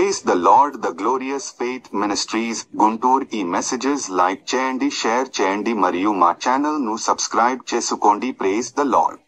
Praise the lord the glorious faith ministries Guntur ఈ messages like చేయండి share చేయండి మరియు మా ఛానల్ ను సబ్స్క్రైబ్ చేసుకోండి ప్రేస్ ద లార్డ్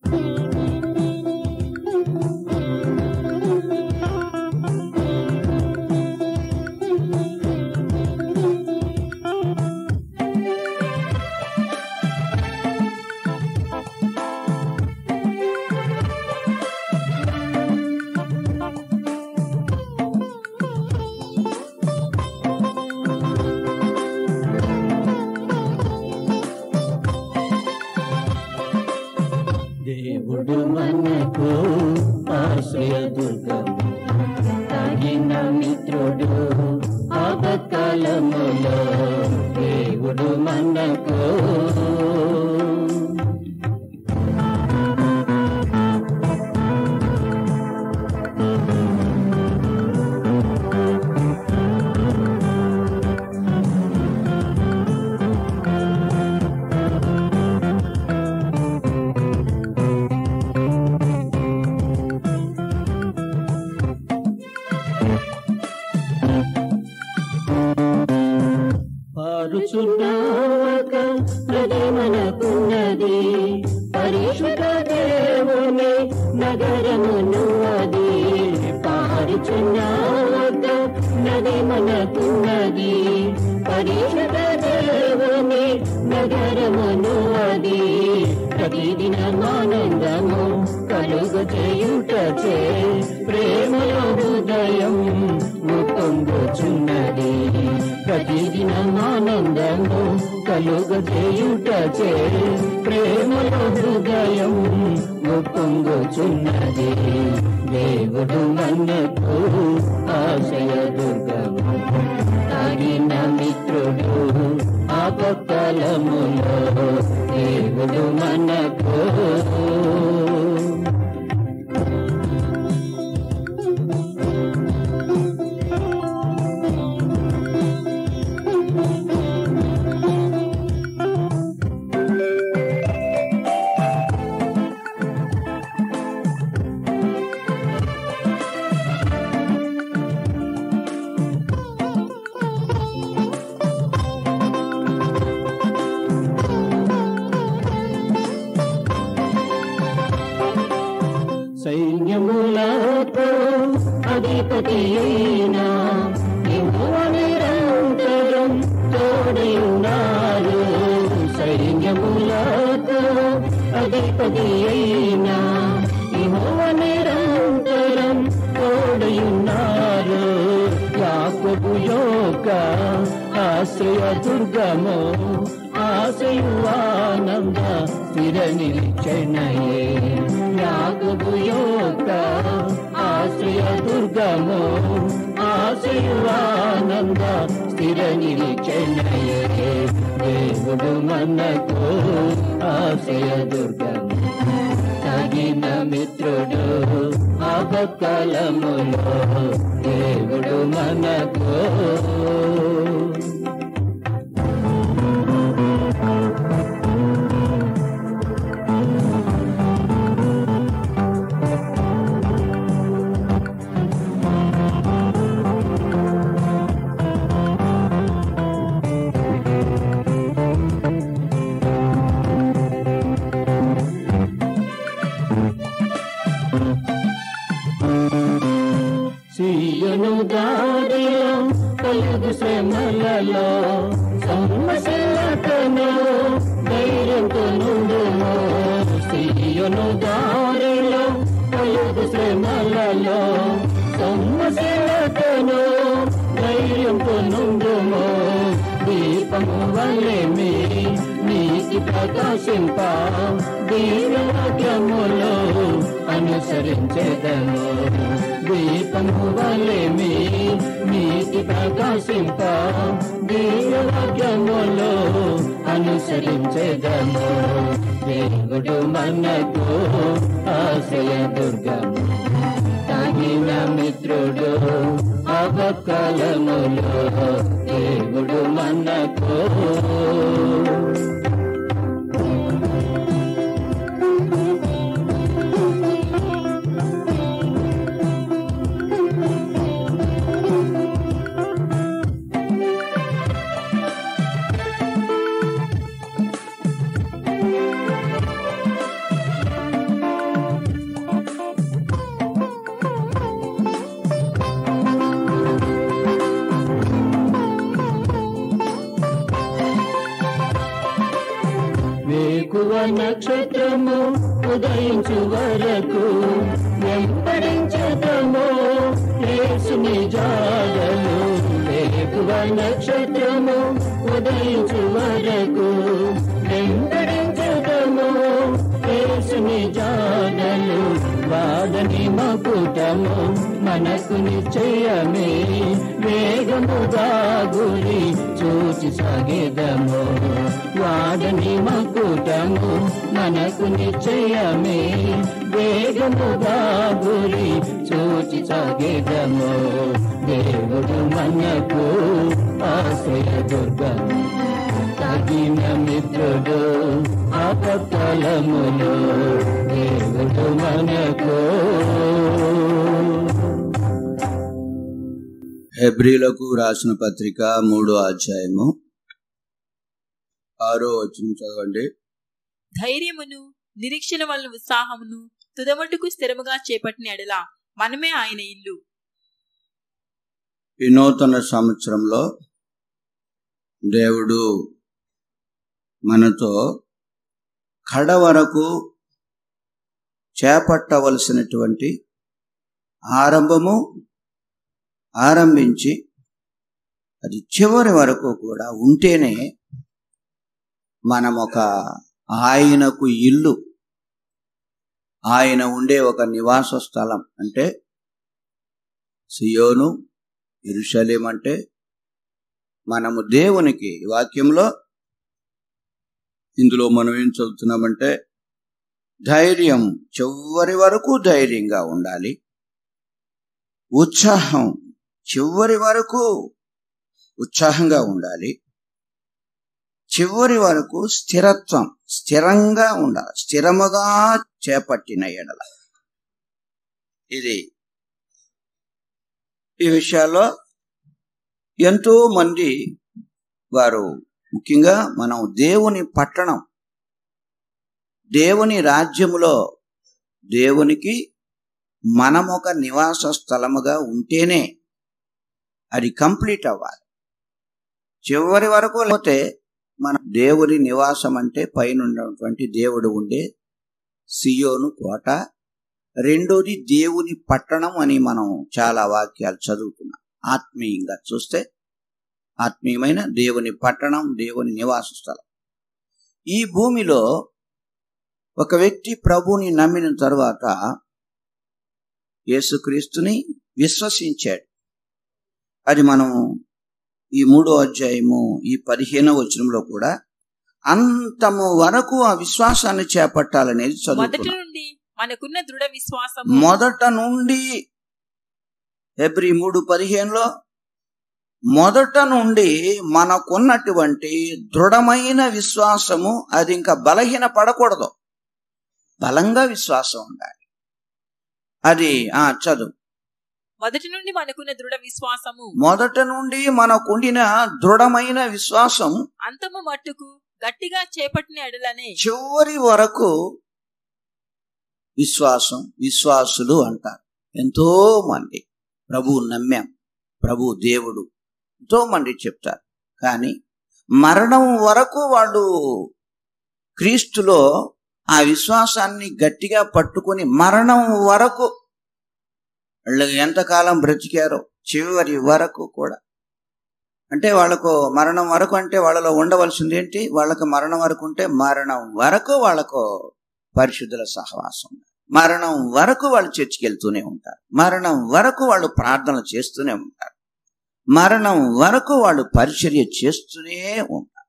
దేవుడు మనకు ఆశ్రయ దుర్గము తగిన మిత్రుడు ఆపత్కాలములో దేవుడు మనకు పారుచున్నాక నది మనకున్నది పరిశుద్ధ దేవుని నగరమును అది పారుచున్నాక నది మనకున్నది పరిశుద్ధ దేవుని నగరమును అది ప్రతిదినమానందము కలుగు చేయుటచే ప్రేమలో హృదయం పొందుచున్నది ప్రతిదినమానందము కలుగ చేయుటచే ప్రేమలో హృదయం పొంగుచున్నది దేవుడు మనకు ఆశయ దుర్గము తగిన మిత్రుడు ఆపకాలములో దేవుడు మనకు సైన్యములతో అధిపతి అయినా నిరంతరం తోడై ఉన్నారు సైన్యములతో అధిపతి అయినా నిరంతరం తోడై ఉన్నారు యాకోబు యొక్క ఆశ్రయ దుర్గము ఆశయువానంద స్థిర నిలిచనయే యాగపు యొక్క ఆశ్రయ దుర్గము ఆశయువానంద స్థిర నిలిచనయే దేవుడు మనకు ఆశయ దుర్గము తగిన మిత్రుడు అపకలములో దేవుడు మనకు సీయను దారిలో కలుగు శ్రమలలో సమస్యలతను ధైర్యంతో నుండుము సీయను దారిలో కలుగు శ్రమలలో సమస్యలతను ధైర్యంతో నుండుము దీపము వల్లే మీ నీతి ప్రకాశింప దీనవాక్యములో అనుసరించేదను దీపము వల్లే మీ నీతి ప్రకాశింప దీనవాక్యములో అనుసరించేదను దేవుడు మనకు ఆశయ దుర్గము తగిన మిత్రుడు అవకాలములో దేవుడు మనకు నక్షత్రము ఉదయించు వరకు వెంబడించదము యేసుని జాడలు వేకువ నక్షత్రము ఉదయించు వరకు వెంబడించదము యేసుని జాడలు వాడని మకుటము మనకు నిశ్చయమే వేగముగా గురి చూచి సాగేదము వాడని మకుటము మనకు నిశ్చయమే వేగముగా గురి చూచి సాగేదము దేవుడు మనకు ఆశ్రయ దుర్గము తగిన మిత్రుడు ఆపత్తలములు దేవుడు మనకు హెబ్రిలకు రాసిన పత్రిక మూడో అధ్యాయము ఆరో వచనం చదవండి ధైర్యమును నిరీక్షణ వలన ఉత్సాహమును తుదమట్టుకు స్థిరముగా చేపట్టిన ఎడల మనమే ఆయన ఇల్లు ఈ నూతన సంవత్సరంలో దేవుడు మనతో కడ వరకు చేపట్టవలసినటువంటి ఆరంభము ఆరంభించి అది చివరి వరకు కూడా ఉంటేనే మనం ఒక ఆయనకు ఇల్లు ఆయన ఉండే ఒక నివాస స్థలం అంటే సియోను ఇరుషలేం అంటే మనము దేవునికి ఈ వాక్యంలో ఇందులో మనం ఏం చదువుతున్నామంటే ధైర్యం చివరి వరకు ధైర్యంగా ఉండాలి ఉత్సాహం చివరి వరకు ఉత్సాహంగా ఉండాలి చివరి వరకు స్థిరత్వం స్థిరంగా ఉండాలి స్థిరముగా చేపట్టిన ఎడల ఇది ఈ విషయాల్లో ఎంతో మంది వారు ముఖ్యంగా మనం దేవుని పట్టణం దేవుని రాజ్యములో దేవునికి మనం ఒక నివాస స్థలముగా ఉంటేనే అది కంప్లీట్ అవ్వాలి చివరి వరకు లేకపోతే మన దేవుని నివాసం అంటే పైన ఉన్నటువంటి దేవుడు ఉండే సియోను కోట రెండోది దేవుని పట్టణం అని మనం చాలా వాక్యాలు చదువుతున్నాం ఆత్మీయంగా చూస్తే ఆత్మీయమైన దేవుని పట్టణం దేవుని నివాస స్థలం ఈ భూమిలో ఒక వ్యక్తి ప్రభుని నమ్మిన తరువాత యేసుక్రీస్తుని విశ్వసించాడు అది మనం ఈ మూడో అధ్యాయము ఈ పదిహేనవ వచనంలో కూడా అంతము వరకు ఆ విశ్వాసాన్ని చేపట్టాలనేది మొదటి చదువుతున్నాం నుండి మనకున్న దృఢ విశ్వాసము మొదట నుండి ఎబ్రి మూడు పదిహేనులో మొదట నుండి మనకున్నటువంటి దృఢమైన విశ్వాసము అది ఇంకా బలహీన పడకూడదు బలంగా విశ్వాసం ఉండాలి అది ఆ చదువు మొదటి నుండి మనకున్న దృఢ విశ్వాసము మొదట నుండి మనకుండిన దృఢమైన విశ్వాసం అంతము మట్టుకు గట్టిగా చేపట్టిన ఎడలనే చివరి వరకు విశ్వాసం విశ్వాసులు అంటారు ఎంతో మంది ప్రభు నమ్మాం ప్రభు దేవుడు ఎంతో మంది చెప్తారు కానీ మరణం వరకు వాళ్ళు క్రీస్తులో ఆ విశ్వాసాన్ని గట్టిగా పట్టుకొని మరణం వరకు వాళ్ళు ఎంతకాలం బ్రతికారో చివరి వరకు కూడా అంటే వాళ్ళకు మరణం వరకు అంటే వాళ్ళలో ఉండవలసింది ఏంటి వాళ్ళకు మరణం వరకు ఉంటే మరణం వరకు వాళ్ళకు పరిశుద్ధుల సహవాసం మరణం వరకు వాళ్ళు చర్చికి వెళ్తూనే ఉంటారు మరణం వరకు వాళ్ళు ప్రార్థన చేస్తూనే ఉంటారు మరణం వరకు వాళ్ళు పరిచర్య చేస్తూనే ఉంటారు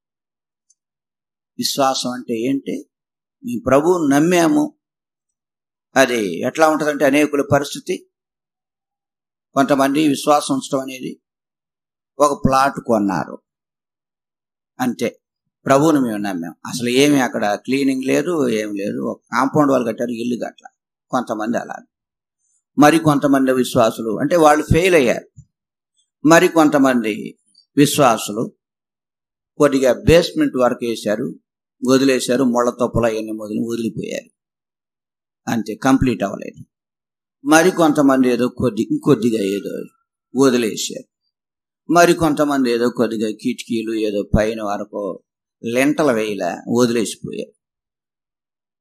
విశ్వాసం అంటే ఏంటి మీ ప్రభువు నమ్మాము అది ఎట్లా ఉంటుందంటే అనేకుల పరిస్థితి కొంతమంది విశ్వాసం ఉంచడం అనేది ఒక ప్లాట్ కొన్నారు అంతే ప్రభువుని మేము నమ్మాం అసలు ఏమి అక్కడ క్లీనింగ్ లేదు ఏం లేదు ఒక కాంపౌండ్ వాళ్ళు కట్టారు ఇల్లు కట్ల కొంతమంది అలా మరి కొంతమంది విశ్వాసులు అంటే వాళ్ళు ఫెయిల్ అయ్యారు మరి కొంతమంది విశ్వాసులు కొద్దిగా బేస్మెంట్ వర్క్ వేశారు వదిలేశారు ముళ్ళ తొప్పల ఎన్ని మొదలు వదిలిపోయారు అంతే కంప్లీట్ అవ్వలేదు మరి కొంతమంది ఏదో కొద్ది ఇంకొద్దిగా ఏదో వదిలేశారు మరి కొంతమంది ఏదో కొద్దిగా కిటికీలు ఏదో పైన వరకు లెంటల వేయల వదిలేసిపోయారు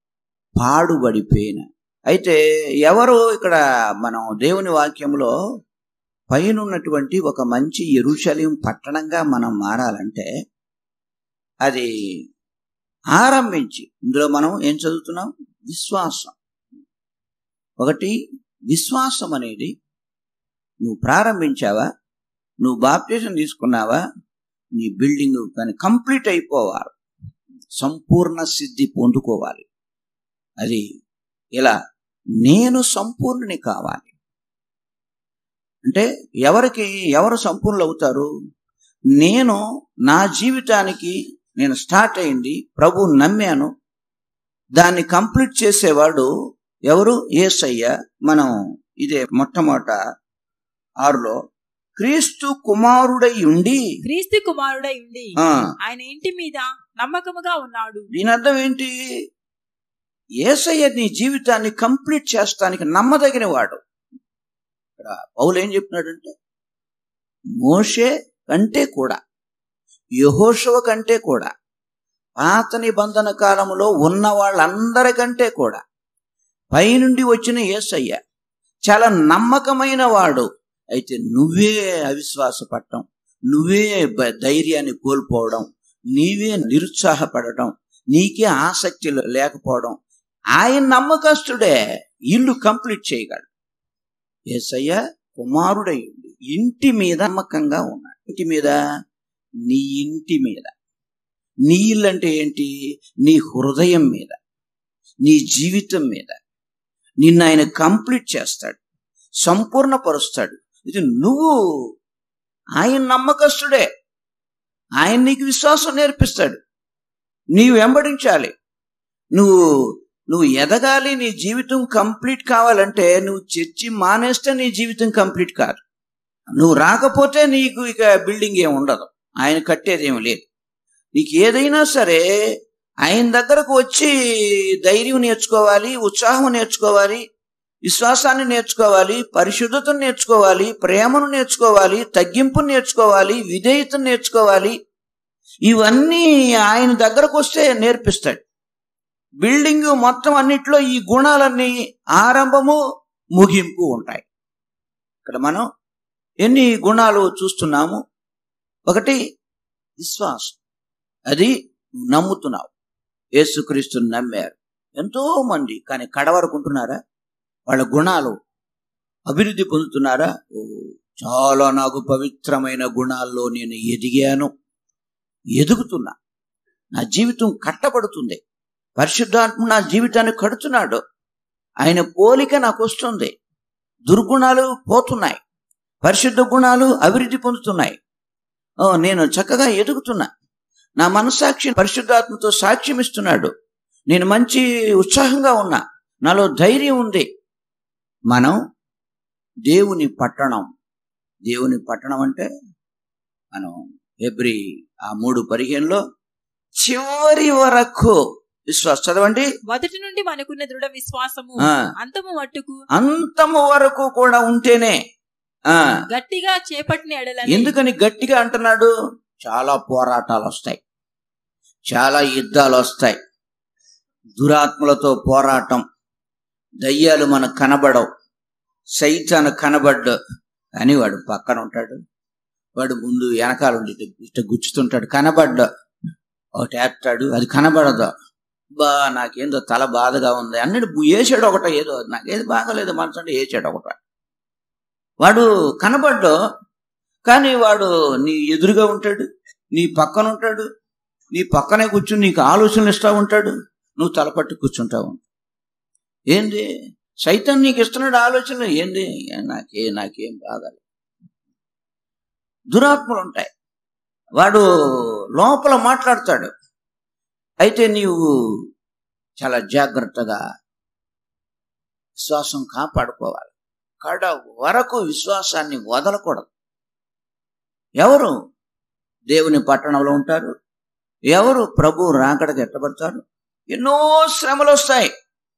పాడుబడిపోయిన అయితే ఎవరు ఇక్కడ మనం దేవుని వాక్యంలో పైనున్నటువంటి ఒక మంచి ఎరుషలేం పట్టణంగా మనం మారాలంటే అది ఆరంభించి ఇందులో మనం ఏం చదువుతున్నాం విశ్వాసం ఒకటి విశ్వాసం అనేది నువ్వు ప్రారంభించావా నువ్వు బాప్టిజం తీసుకున్నావా నీ బిల్డింగ్ కానీ కంప్లీట్ అయిపోవాలి సంపూర్ణ సిద్ధి పొందుకోవాలి అది ఇలా నేను సంపూర్ణని కావాలి అంటే ఎవరికి ఎవరు సంపూర్ణులు అవుతారు నేను నా జీవితానికి నేను స్టార్ట్ అయింది ప్రభు నమ్మాను దాన్ని కంప్లీట్ చేసేవాడు ఎవరు ఏసయ్య మనం ఇదే మొట్టమొదట ఆరులో క్రీస్తు కుమారుడై ఉండి క్రీస్తు కుమారుడై ఉండి ఆ, ఆయన ఇంటి మీద నమ్మకముగా ఉన్నాడు దీని అర్థం ఏంటి ఏసయ్య నీ జీవితాన్ని కంప్లీట్ చేస్తానికి నమ్మదగిన వాడు ఇక్కడ పౌలు ఏం చెప్తున్నాడంటే మోషే కంటే కూడా యహోషవ కంటే కూడా పాత నిబంధన కాలంలో ఉన్న వాళ్ళందరికంటే కూడా పైనుండి వచ్చిన ఏసయ్య చాలా నమ్మకమైన వాడు అయితే నువ్వే అవిశ్వాసపడటం నువ్వే బ- ధైర్యాన్ని కోల్పోవడం నీవే నిరుత్సాహపడటం నీకే ఆసక్తి లేకపోవడం ఆయన నమ్మకస్తుడే ఇల్లు కంప్లీట్ చేయగలడు ఏసయ్య కుమారుడై ఉండి ఇంటి మీద నమ్మకంగా ఉన్నాడు ఇంటి మీద నీ ఇంటి మీద నీ ఇల్లు అంటే ఏంటి నీ హృదయం మీద నీ జీవితం మీద నిన్ను ఆయన కంప్లీట్ చేస్తాడు సంపూర్ణపరుస్తాడు ఇది నువ్వు ఆయన నమ్మకస్తుడే ఆయన నీకు విశ్వాసం నేర్పిస్తాడు నీవు వెంబడించాలి నువ్వు నువ్వు ఎదగాలి నీ జీవితం కంప్లీట్ కావాలంటే నువ్వు చర్చి మానేస్తే నీ జీవితం కంప్లీట్ కాదు నువ్వు రాకపోతే నీకు ఇక బిల్డింగ్ ఏమి ఉండదు ఆయన కట్టేదేమి లేదు నీకు ఏదైనా సరే ఆయన దగ్గరకు వచ్చి ధైర్యం నేర్చుకోవాలి ఉత్సాహం నేర్చుకోవాలి విశ్వాసాన్ని నేర్చుకోవాలి పరిశుద్ధతను నేర్చుకోవాలి ప్రేమను నేర్చుకోవాలి తగ్గింపును నేర్చుకోవాలి విధేయతను నేర్చుకోవాలి ఇవన్నీ ఆయన దగ్గరకు వస్తే నేర్పిస్తాడు బిల్డింగ్ మొత్తం అన్నిట్లో ఈ గుణాలన్నీ ఆరంభము ముగింపు ఉంటాయి ఇక్కడ మనం ఎన్ని గుణాలు చూస్తున్నాము ఒకటి విశ్వాసం అది నువ్వు నమ్ముతున్నావు యేసుక్రీస్తుని నమ్మారు ఎంతో మంది కానీ కడవరకుంటున్నారా వాళ్ళ గుణాలు అభివృద్ధి పొందుతున్నారా ఓ చాలా నాకు పవిత్రమైన గుణాల్లో నేను ఎదిగాను ఎదుగుతున్నా నా జీవితం కట్టబడుతుంది పరిశుద్ధాత్మ నా జీవితాన్ని కడుతున్నాడు ఆయన పోలిక నాకు వస్తుంది దుర్గుణాలు పోతున్నాయి పరిశుద్ధ గుణాలు అభివృద్ధి పొందుతున్నాయి ఓ నేను చక్కగా ఎదుగుతున్నా నా మనస్సాక్షి పరిశుద్ధాత్మతో సాక్ష్యం ఇస్తున్నాడు నేను మంచి ఉత్సాహంగా ఉన్నా నాలో ధైర్యం ఉంది మనం దేవుని పట్టణం దేవుని పట్టణం అంటే మనం ఎబ్రి ఆ మూడు పదిహేనులో చివరి వరకు విశ్వాస చదవండి మొదటి నుండి మనకున్న దృఢ విశ్వాసము ఆ. అంతము మట్టుకు అంతము వరకు కూడా ఉంటేనే ఆ గట్టిగా చేపట్టిన ఎడల ఎందుకని గట్టిగా అంటున్నాడు చాలా పోరాటాలు వస్తాయి చాలా యుద్ధాలు వస్తాయి దురాత్మలతో పోరాటం దయ్యాలు మనకు కనబడవు సైతాను కనబడ్డు అని వాడు పక్కన ఉంటాడు వాడు ముందు వెనకాల ఉండి ఇట్ట- ఇట్ట గుచ్చుతుంటాడు కనబడ్డ ఒకటి వేస్తాడు అది కనబడదు బా నాకేందో తల బాధగా ఉంది అన్నట్టు వేసాడు ఒకట ఏదో నాకేది బాగలేదు మనసు అంటే వేసాడు ఒకట వాడు కనబడ్డు కానీ వాడు నీ ఎదురుగా ఉంటాడు నీ పక్కన ఉంటాడు నీ పక్కనే కూర్చుని నీకు ఆలోచనలు ఇస్తా ఉంటాడు నువ్వు తలపట్టి కూర్చుంటావు ఏంది సైతం నీకు ఇస్తున్నాడు ఆలోచనలు ఏంది నాకే నాకేం బాగాలి దురాత్మలు ఉంటాయి వాడు లోపల మాట్లాడతాడు అయితే నీవు చాలా జాగ్రత్తగా విశ్వాసం కాపాడుకోవాలి కడ వరకు విశ్వాసాన్ని వదలకూడదు ఎవరు దేవుని పట్టణంలో ఉంటారు ఎవరు ప్రభు రాకడకు ఎట్టబడతారు ఎన్నో శ్రమలు వస్తాయి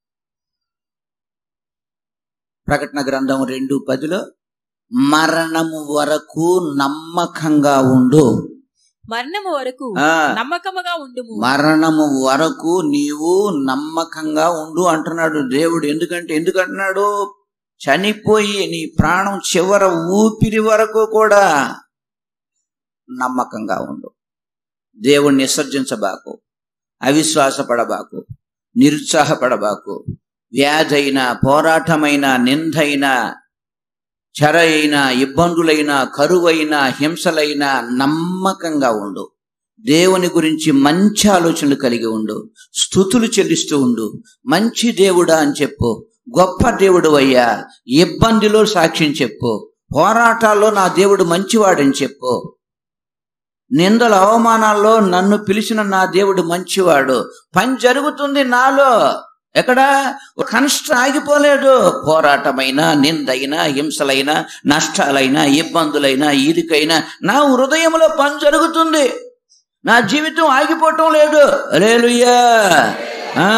ప్రకటన గ్రంథం రెండు పదిలో మరణము వరకు నమ్మకంగా ఉండు మరణము వరకు ఆ, నమ్మకముగా ఉండుము మరణము వరకు నీవు నమ్మకంగా ఉండు అంటున్నాడు దేవుడు ఎందుకంటే ఎందుకు అంటున్నాడు చనిపోయి నీ ప్రాణం చివర ఊపిరి వరకు కూడా నమ్మకంగా ఉండు దేవుణ్ణి విసర్జించబాకు అవిశ్వాసపడబాకు నిరుత్సాహపడబాకు వ్యాధైన పోరాటమైన నిందైన చెర అయిన ఇబ్బందులైన కరువైన హింసలైన నమ్మకంగా ఉండు దేవుని గురించి మంచి ఆలోచనలు కలిగి ఉండు స్థుతులు చెల్లిస్తూ ఉండు మంచి దేవుడా అని చెప్పు గొప్ప దేవుడు అయ్యా ఇబ్బందిలో సాక్ష్యం చెప్పు పోరాటాల్లో నా దేవుడు మంచివాడని చెప్పు నిందల అవమానాల్లో నన్ను పిలిచిన నా దేవుడు మంచివాడు పని జరుగుతుంది నాలో ఎక్కడ కనిష్ట ఆగిపోలేదు పోరాటమైన నిందైన హింసలైన నష్టాలైన ఇబ్బందులైన ఈరికైనా నా హృదయంలో పని జరుగుతుంది నా జీవితం ఆగిపోవటం లేదు రేలుయ్యా ఆ.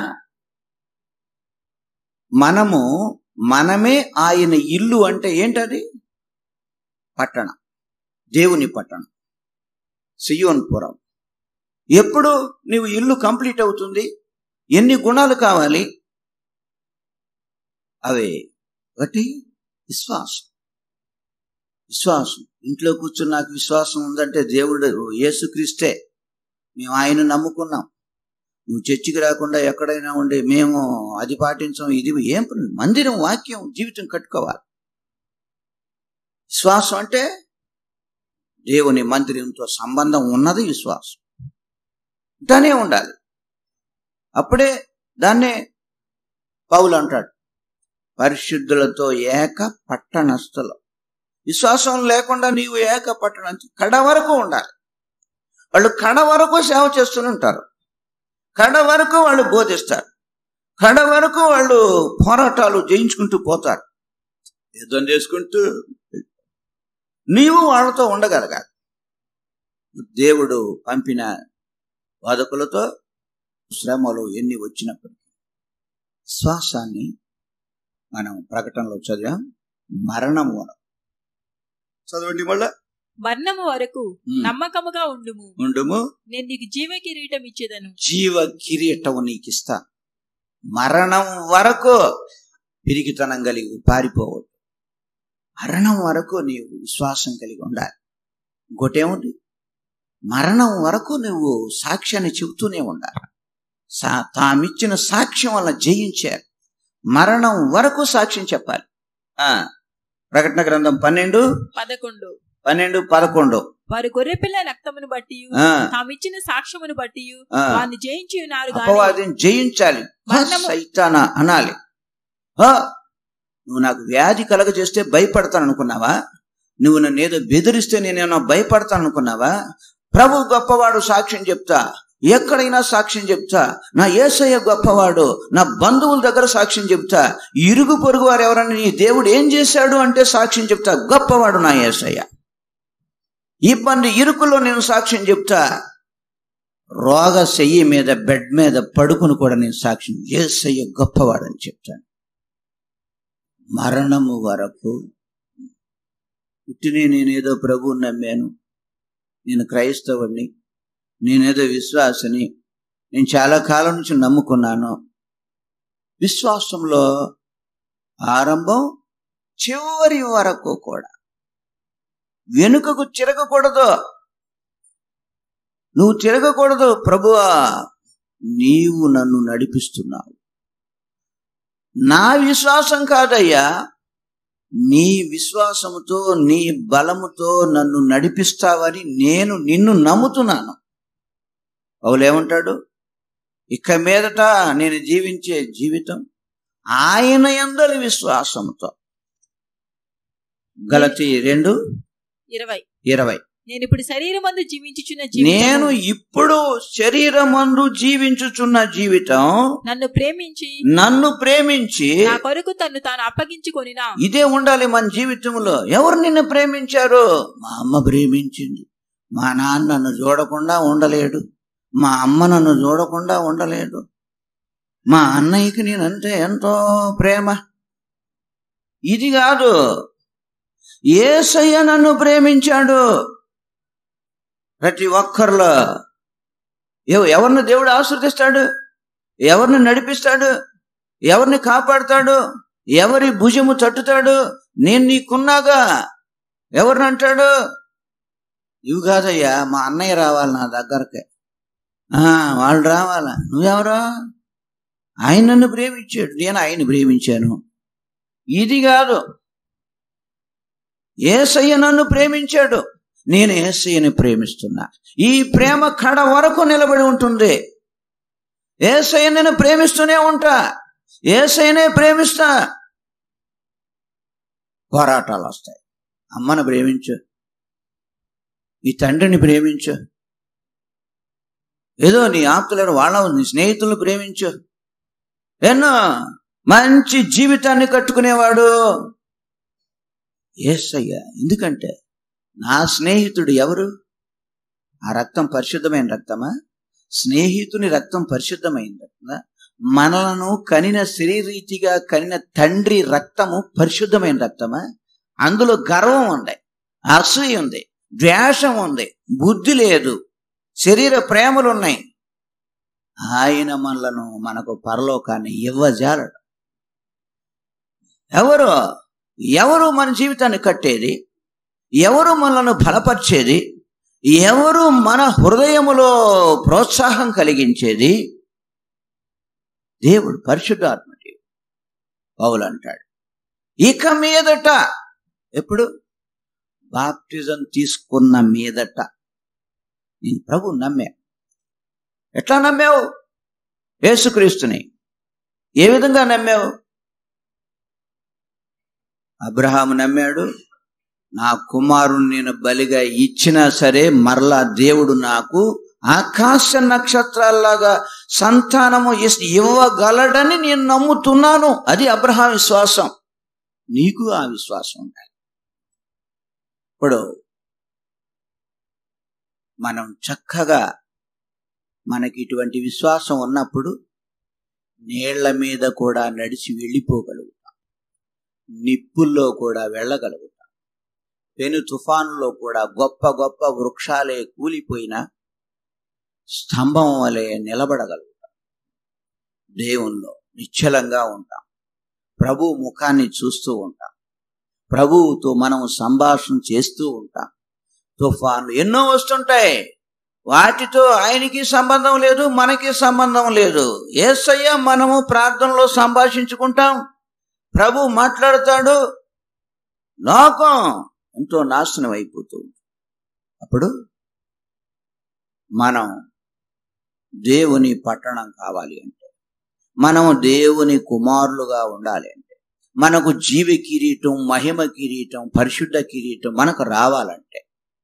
మనము మనమే ఆయన ఇల్లు అంటే ఏంటది పట్టణం దేవుని పట్టణం సియోన్పురం ఎప్పుడు నీవు ఇల్లు కంప్లీట్ అవుతుంది ఎన్ని గుణాలు కావాలి అవే ఒకటి విశ్వాసం విశ్వాసం ఇంట్లో కూర్చుని నాకు విశ్వాసం ఉందంటే దేవుడు యేసుక్రీస్తే మేము ఆయన నమ్ముకున్నాం నువ్వు చర్చికి రాకుండా ఎక్కడైనా ఉండి మేము అది పాటించం ఇది ఏం పని? మందిరం వాక్యం జీవితం కట్టుకోవాలి విశ్వాసం అంటే దేవుని మందిరంతో సంబంధం ఉన్నది విశ్వాసం దానే ఉండాలి అప్పుడే దాన్నే పౌలు అంటాడు పరిశుద్ధులతో ఏక పట్టణస్థులు విశ్వాసం లేకుండా నీవు ఏక పట్టణ కడ వరకు ఉండాలి వాళ్ళు కడ వరకు సేవ చేస్తూనే ఉంటారు కడ వరకు వాళ్ళు బోధిస్తారు కడ వరకు వాళ్ళు పోరాటాలు జయించుకుంటూ పోతారు యుద్ధం చేసుకుంటూ నీవు వాళ్ళతో ఉండగలగాలి దేవుడు పంపిన వాదకులతో శ్రమలు ఎన్ని వచ్చినప్పటికీ శ్వాసాన్ని మనం ప్రకటనలో చదివాం మరణం వరం చదవండి మళ్ళా మరణము వరకు ఉమ్. నమ్మకముగా ఉండుము ఉండుము నేను నీకు జీవ కిరీటం ఇచ్చేదను జీవ కిరీటం నీకు ఇస్తా మరణం వరకు పిరిగితనం కలిగి పారిపోవద్దు మరణం వరకు నీవు విశ్వాసం కలిగి ఉండాలి ఇంకోటేముంది మరణం వరకు నువ్వు సాక్ష్యాన్ని చెబుతూనే ఉండాలి సా- తామిచ్చిన సాక్ష్యం వల్ల జయించారు మరణం వరకు సాక్ష్యం చెప్పాలి ఆ ప్రకటన గ్రంథం పన్నెండు పదకొండు పన్నెండు పదకొండు వారు గొర్రెపిల్ల రక్తమును బట్టి ఆ, తామిచ్చిన సాక్ష్యమును బట్టి ఆ. వారిని జయించి ఉన్నారు గాని అపవాదిని జయించాలి హ, మరణము- సైతానా అనాలి హ, నువ్వు నాకు వ్యాధి కలగజేస్తే భయపడతాను అనుకున్నావా నువ్వు నన్ను ఏదో బెదిరిస్తే నేనేమో భయపడతాను అనుకున్నావా ప్రభు గొప్పవాడు సాక్ష్యం చెప్తా ఎక్కడైనా సాక్ష్యం చెప్తా నా ఏసయ్య గొప్పవాడు నా బంధువుల దగ్గర సాక్ష్యం చెప్తా ఇరుగు పొరుగు వారు ఎవరన్నా నీ దేవుడు ఏం చేశాడు అంటే సాక్ష్యం చెప్తా గొప్పవాడు నా ఏసయ్య ఇబ్బంది ఇరుకులో నేను సాక్ష్యం చెప్తా రోగ శయ్యి మీద బెడ్ మీద పడుకుని కూడా నేను సాక్ష్యం ఏసయ్య గొప్పవాడని చెప్తాను మరణము వరకు పుట్టినే నేనేదో ప్రభువు నమ్మాను నేను క్రైస్తవుడిని నేనేదో విశ్వాసని నేను చాలా కాలం నుంచి నమ్ముకున్నాను విశ్వాసంలో ఆరంభం చివరి వరకు కూడా వెనుకకు తిరగకూడదు నువ్వు తిరగకూడదు ప్రభువా నీవు నన్ను నడిపిస్తున్నావు నా విశ్వాసం కాదయ్యా నీ విశ్వాసముతో నీ బలముతో నన్ను నడిపిస్తావని నేను నిన్ను నమ్ముతున్నాను అవులేమంటాడు ఇక మీదట నేను జీవించే జీవితం ఆయన ఎందరి విశ్వాసంతో గలతి రెండు ఇరవై ఇరవై నేను ఇప్పుడు శరీరమందు జీవించుచున్న నేను జీవితం ఇప్పుడు శరీరమందు జీవించుచున్న జీవితం నన్ను ప్రేమించి నన్ను ప్రేమించి నా కొరకు తన్ను తాను అప్పగించుకొనినా ఇదే ఉండాలి మన జీవితంలో ఎవరు నిన్ను ప్రేమించారు మా అమ్మ ప్రేమించింది మా నాన్న నన్ను చూడకుండా ఉండలేడు మా అమ్మ నన్ను చూడకుండా ఉండలేడు మా అన్నయ్యకి నేనంటే ఎంతో ప్రేమ ఇది కాదు ఏసయ్య నన్ను ప్రేమించాడు ప్రతి ఒక్కరిలో ఎవ- ఎవరిని దేవుడు ఆశ్రదిస్తాడు ఎవరిని నడిపిస్తాడు ఎవరిని కాపాడుతాడు ఎవరి భుజము తట్టుతాడు నేను నీకున్నాగా ఎవరిని అంటాడు ఇవి కాదయ్యా మా అన్నయ్య రావాలి నా దగ్గరకి ఆ, వాళ్ళు రావాలా నువ్వెవరు ఆయన నన్ను ప్రేమించాడు నేను ఆయన్ని ప్రేమించాను ఇది కాదు ఏసయ్య నన్ను ప్రేమించాడు నేను ఏసయ్యని ప్రేమిస్తున్నా ఈ ప్రేమ కడ వరకు నిలబడి ఉంటుంది ఏసయ్య నేను ప్రేమిస్తూనే ఉంటా ఏసయ్యనే ప్రేమిస్తా పోరాటాలు వస్తాయి అమ్మను ప్రేమించు నీ తండ్రిని ప్రేమించు ఏదో నీ ఆప్తులను వాళ్ళ నీ స్నేహితులను ప్రేమించు ఎన్నో మంచి జీవితాన్ని కట్టుకునేవాడు ఏసయ్య ఎందుకంటే నా స్నేహితుడు ఎవరు ఆ రక్తం పరిశుద్ధమైన రక్తమా స్నేహితుని రక్తం పరిశుద్ధమైన రక్తమా మనలను కనిన శరీరీతిగా కనిన తండ్రి రక్తము పరిశుద్ధమైన రక్తమా అందులో గర్వం ఉంది అసూయ ఉంది ద్వేషం ఉంది బుద్ధి లేదు శరీర ప్రేమలు ఉన్నాయి ఆయన మనలను మనకు పరలోకాన్ని ఇవ్వజాలడు ఎవరు ఎవరు మన జీవితాన్ని కట్టేది ఎవరు మనలను బలపరిచేది ఎవరు మన హృదయములో ప్రోత్సాహం కలిగించేది దేవుడు పరిశుద్ధాత్మ దేవుడు పౌలు అంటాడు ఇక మీదట ఎప్పుడు బాప్టిజం తీసుకున్న మీదట నేను ప్రభు నమ్మా ఎట్లా నమ్మావు యేసుక్రీస్తుని ఏ విధంగా నమ్మావు అబ్రహాము నమ్మాడు నా కుమారుని నేను బలిగా ఇచ్చినా సరే మరలా దేవుడు నాకు ఆకాశ నక్షత్రాల్లాగా సంతానము ఇస్- ఇవ్వగలడని నేను నమ్ముతున్నాను అది అబ్రహాం విశ్వాసం నీకు ఆ విశ్వాసం ఉండాలి ఇప్పుడు మనం చక్కగా మనకి ఇటువంటి విశ్వాసం ఉన్నప్పుడు నీళ్ల మీద కూడా నడిచి వెళ్ళిపోగలుగుతాం నిప్పుల్లో కూడా వెళ్ళగలుగుతాం పెను తుఫానులో కూడా గొప్ప గొప్ప వృక్షాలే కూలిపోయినా స్తంభం వలె నిలబడగలుగుతాం దేవుల్లో నిశ్చలంగా ఉంటాం ప్రభు ముఖాన్ని చూస్తూ ఉంటాం ప్రభువుతో మనం సంభాషణ చేస్తూ ఉంటాం తుఫాన్లు ఎన్నో వస్తుంటాయి వాటితో ఆయనకి సంబంధం లేదు మనకి సంబంధం లేదు ఏసయ్య మనము ప్రార్థనలో సంభాషించుకుంటాం ప్రభు మాట్లాడతాడు లోకం ఎంతో నాశనం అయిపోతుంది అప్పుడు మనం దేవుని పట్టణం కావాలి అంటే మనము దేవుని కుమారులుగా ఉండాలి అంటే మనకు జీవ కిరీటం మహిమ కిరీటం పరిశుద్ధ కిరీటం మనకు రావాలంటే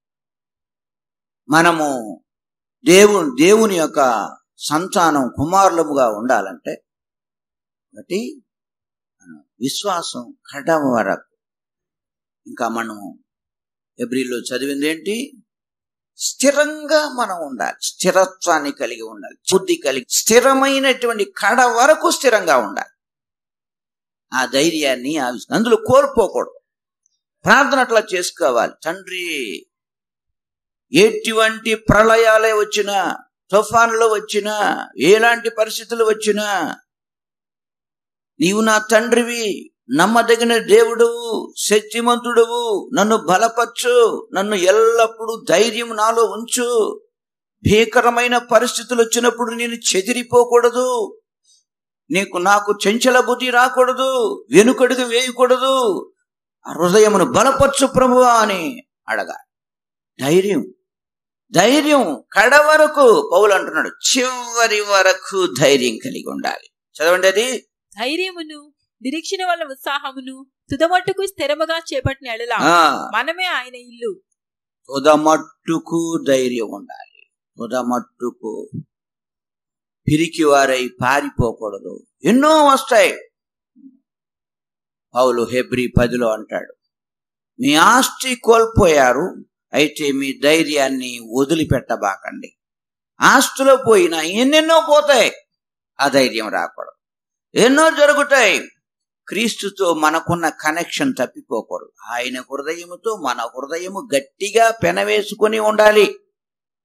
మనము దేవు దేవుని యొక్క సంతానం కుమారులముగా ఉండాలంటే ఒకటి విశ్వాసం కడవ వరకు ఇంకా మనం ఎబ్రిల్లో చదివింది ఏంటి స్థిరంగా మనం ఉండాలి స్థిరత్వాన్ని కలిగి ఉండాలి బుద్ధి కలిగి స్థిరమైనటువంటి కడ వరకు స్థిరంగా ఉండాలి ఆ ధైర్యాన్ని ఆ విశ్వ- అందులో కోల్పోకూడదు ప్రార్థన అట్లా చేసుకోవాలి తండ్రి ఎటువంటి ప్రళయాలే వచ్చినా తుఫాన్లు వచ్చినా ఎలాంటి పరిస్థితులు వచ్చినా నీవు నా తండ్రివి నమ్మదగిన దేవుడువు శక్తిమంతుడువు నన్ను బలపరచు నన్ను ఎల్లప్పుడూ ధైర్యం నాలో ఉంచు భీకరమైన పరిస్థితులు వచ్చినప్పుడు నేను చెదిరిపోకూడదు నీకు నాకు చెంచల బుద్ధి రాకూడదు వెనుకడుగు వేయకూడదు ఆ హృదయమును బలపరచు ప్రభువా అని అడగా ధైర్యం ధైర్యం కడ వరకు పౌలు అంటున్నాడు చివరి వరకు ధైర్యం కలిగి ఉండాలి చదవండి అది ధైర్యమును నిరీక్షణ వల్ల ఉత్సాహమును తుదమట్టుకు స్థిరముగా చేపట్టిన ఎడల ఆ, మనమే ఆయన ఇల్లు తుదమట్టుకు ధైర్యం ఉండాలి తుదమట్టుకు పిరికి వారై పారిపోకూడదు ఎన్నో వస్తాయి పౌలు హెబ్రి పదిలో అంటాడు మీ ఆస్తి కోల్పోయారు అయితే మీ ధైర్యాన్ని వదిలిపెట్టబాకండి ఆస్తులో పోయినా ఎన్నెన్నో పోతాయి ఆ ధైర్యం రాకూడదు ఎన్నో జరుగుతాయి క్రీస్తుతో మనకున్న కనెక్షన్ తప్పిపోకూడదు ఆయన హృదయముతో మన హృదయము గట్టిగా పెనవేసుకొని ఉండాలి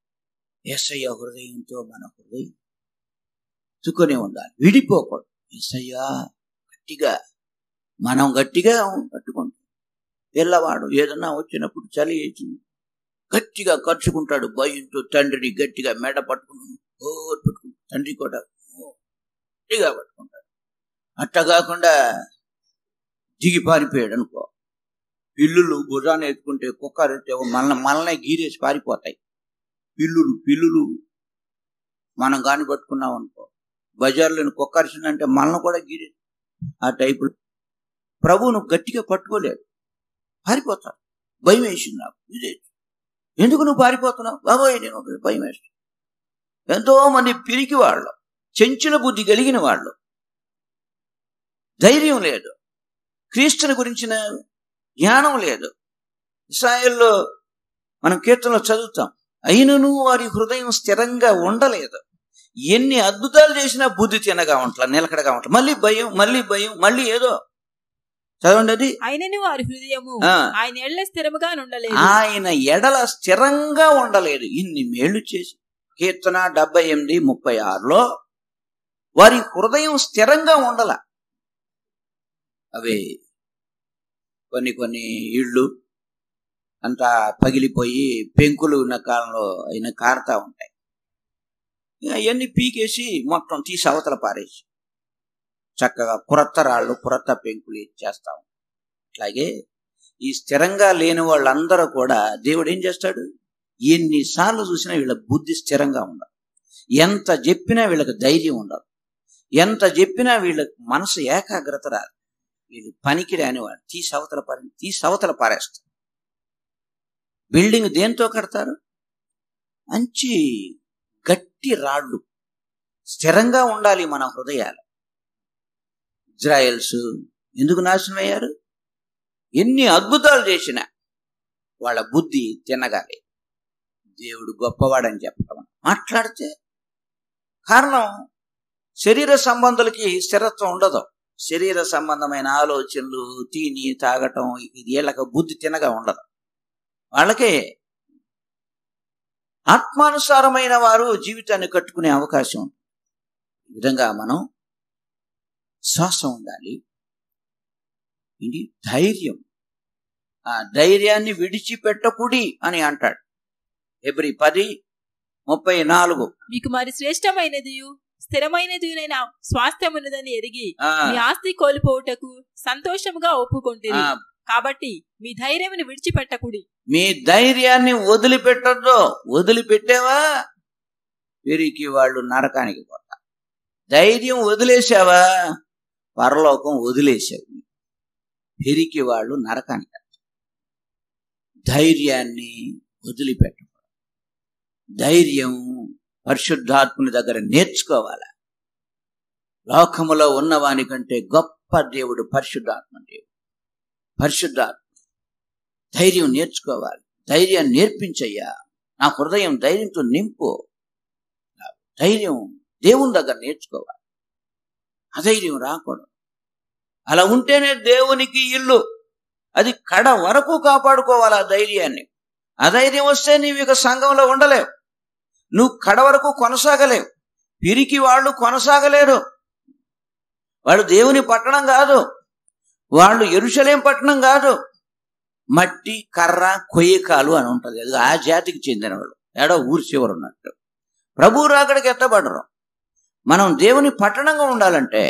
ఎస్ఐ హృదయంతో మన హృదయం ఎత్తుకొని ఉండాలి విడిపోకూడదు ఎస్ఐయా గట్టిగా మనం గట్టిగా పట్టుకుంటాం పిల్లవాడు ఏదన్నా వచ్చినప్పుడు చలి వేసింది గట్టిగా ఖర్చుకుంటాడు భయంతో తండ్రిని గట్టిగా మెడ పట్టుకుని ఓ పట్టుకుంటాడు తండ్రి కూడా ఓ గట్టిగా పట్టుకుంటాడు అట్ట కాకుండా దిగి పారిపోయాడు అనుకో పిల్లులు భుజాన్ని ఎత్తుకుంటే కుక్కరెత్తే మన మనల్నే గీరేసి పారిపోతాయి పిల్లులు పిల్లులు మనం కాని పట్టుకున్నాం అనుకో బజార్లోని కుక్కరిసిందంటే మనల్ని కూడా గీరే ఆ టైపు ప్రభువును గట్టిగా పట్టుకోలేడు పారిపోతాడు భయం వేసింది నాకు ఇదే ఎందుకు నువ్వు పారిపోతున్నావు బాబోయ్ నేను ఒకటి భయం వేస్తాను ఎంతో మంది పిరికి వాళ్ళు చెంచుల బుద్ధి కలిగిన వాళ్ళు ధైర్యం లేదు క్రీస్తుని గురించిన జ్ఞానం లేదు ఇస్రాయల్లో మనం కీర్తనలో చదువుతాం అయినను వారి హృదయం స్థిరంగా ఉండలేదు ఎన్ని అద్భుతాలు చేసినా బుద్ధి తినగా ఉంటలా నిలకడగా ఉంటలా మళ్ళీ భయం మళ్ళీ భయం మళ్ళీ ఏదో చదవండి అది ఆయనను వారి హృదయము ఆ. ఆయన ఎళ్ళ స్థిరముగా నుండలేదు ఆయన ఎడల స్థిరంగా ఉండలేదు ఇన్ని మేళ్లు చేసి కీర్తన డెబ్బై ఎనిమిది ముప్పై ఆరులో వారి హృదయం స్థిరంగా ఉండల అవి కొన్ని కొన్ని ఇళ్ళు అంతా పగిలిపోయి పెంకులు ఉన్న కాలంలో అయిన కారుతా ఉంటాయి అవన్నీ పీకేసి మొత్తం తీసి అవతల పారేసి చక్కగా పురత్త రాళ్ళు పురత్త పెంకులు చేస్తాం అట్లాగే ఈ స్థిరంగా లేని వాళ్ళందరూ కూడా దేవుడు ఏం చేస్తాడు ఎన్నిసార్లు చూసినా వీళ్ళ బుద్ధి స్థిరంగా ఉండదు ఎంత చెప్పినా వీళ్ళకి ధైర్యం ఉండదు ఎంత చెప్పినా వీళ్ళకి మనసు ఏకాగ్రత రాదు వీళ్ళు పనికి రానివాడు తీసి అవతల పారి తీసి అవతల పారేస్తారు బిల్డింగ్ దేంతో కడతారు మంచి గట్టి రాళ్ళు స్థిరంగా ఉండాలి మన హృదయాలు ఇజ్రాయల్స్ ఎందుకు నాశనం అయ్యారు ఎన్ని అద్భుతాలు చేసినా వాళ్ళ బుద్ధి తినగాలి దేవుడు గొప్పవాడని చెప్పడం మాట్లాడితే కారణం శరీర సంబంధాలకి స్థిరత్వం ఉండదు శరీర సంబంధమైన ఆలోచనలు తిని తాగటం ఇది వీళ్ళకి బుద్ధి తినగా ఉండదు వాళ్ళకే ఆత్మానుసారమైన వారు జీవితాన్ని కట్టుకునే అవకాశం ఉంది ఈ విధంగా మనం శ్వాసం ఉండాలి ఇది ధైర్యం ఆ ధైర్యాన్ని విడిచిపెట్టకుడి అని అంటాడు ఎబ్రి పది ముప్పై నాలుగు మీకు మరి శ్రేష్టమైనది స్థిరమైనదినైన స్వాస్థ్యమున్నదని ఎరిగి ఆ, మీ ఆస్తి కోల్పోవుటకు సంతోషముగా ఒప్పుకొంటిరి ఆ, కాబట్టి మీ ధైర్యమును విడిచిపెట్టకుడి మీ ధైర్యాన్ని వదిలిపెట్టద్దు వదిలిపెట్టావా వీరికి వాళ్ళు నరకానికి పోతా ధైర్యం వదిలేసావా పరలోకం వదిలేసావు పెరికి వాళ్ళు నరకానికి వెళ్తారు. ధైర్యాన్ని వదిలిపెట్టకూడదు ధైర్యం పరిశుద్ధాత్ముని దగ్గర నేర్చుకోవాలి లోకములో ఉన్నవాని కంటే గొప్ప దేవుడు పరిశుద్ధాత్మ దేవుడు పరిశుద్ధాత్మ ధైర్యం నేర్చుకోవాలి ధైర్యాన్ని నేర్పించయ్యా నా హృదయం ధైర్యంతో నింపు నా ధైర్యం దేవుని దగ్గర నేర్చుకోవాలి అధైర్యం రాకూడదు అలా ఉంటేనే దేవునికి ఇల్లు అది కడ వరకు కాపాడుకోవాలి ఆ ధైర్యాన్ని అధైర్యం వస్తే నీవు ఇక సంఘంలో ఉండలేవు నువ్వు కడ వరకు కొనసాగలేవు పిరికి వాళ్ళు కొనసాగలేరు వాళ్ళు దేవుని పట్టణం కాదు వాళ్ళు ఎరుషలేం పట్టణం కాదు మట్టి కర్ర కొయ్యకాలు అని ఉంటది అది ఆ జాతికి చెందిన వాళ్ళు ఏడో ఊరి చివరు ఉన్నట్టు ప్రభు రాకడికి ఎత్తబడరు మనం దేవుని పట్టణంగా ఉండాలంటే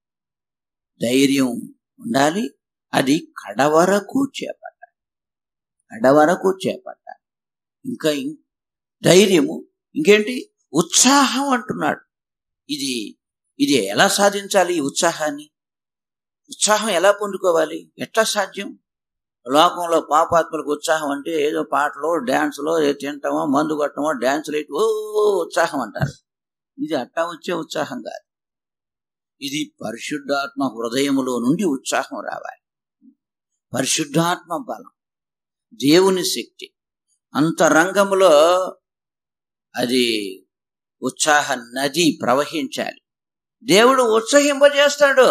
ధైర్యం ఉండాలి అది కడవరకు చేపట్టాలి కడవరకు చేపట్టాలి ఇంకా ఇం- ధైర్యము ఇంకేంటి ఉత్సాహం అంటున్నాడు ఇది ఇది ఎలా సాధించాలి ఈ ఉత్సాహాన్ని ఉత్సాహం ఎలా పొందుకోవాలి ఎట్లా సాధ్యం లోకంలో పాపాత్మలకు ఉత్సాహం అంటే ఏదో పాటలో డ్యాన్స్లో ఏదో తింటామో మందు కొట్టమో డ్యాన్సులు వేయటం, ఓ ఉత్సాహం అంటారు ఇది అట్టా వచ్చే ఉత్సాహం కాదు ఇది పరిశుద్ధాత్మ హృదయములో నుండి ఉత్సాహం రావాలి పరిశుద్ధాత్మ బలం దేవుని శక్తి అంతరంగములో అది ఉత్సాహ నది ప్రవహించాలి దేవుడు ఉత్సహింపజేస్తాడు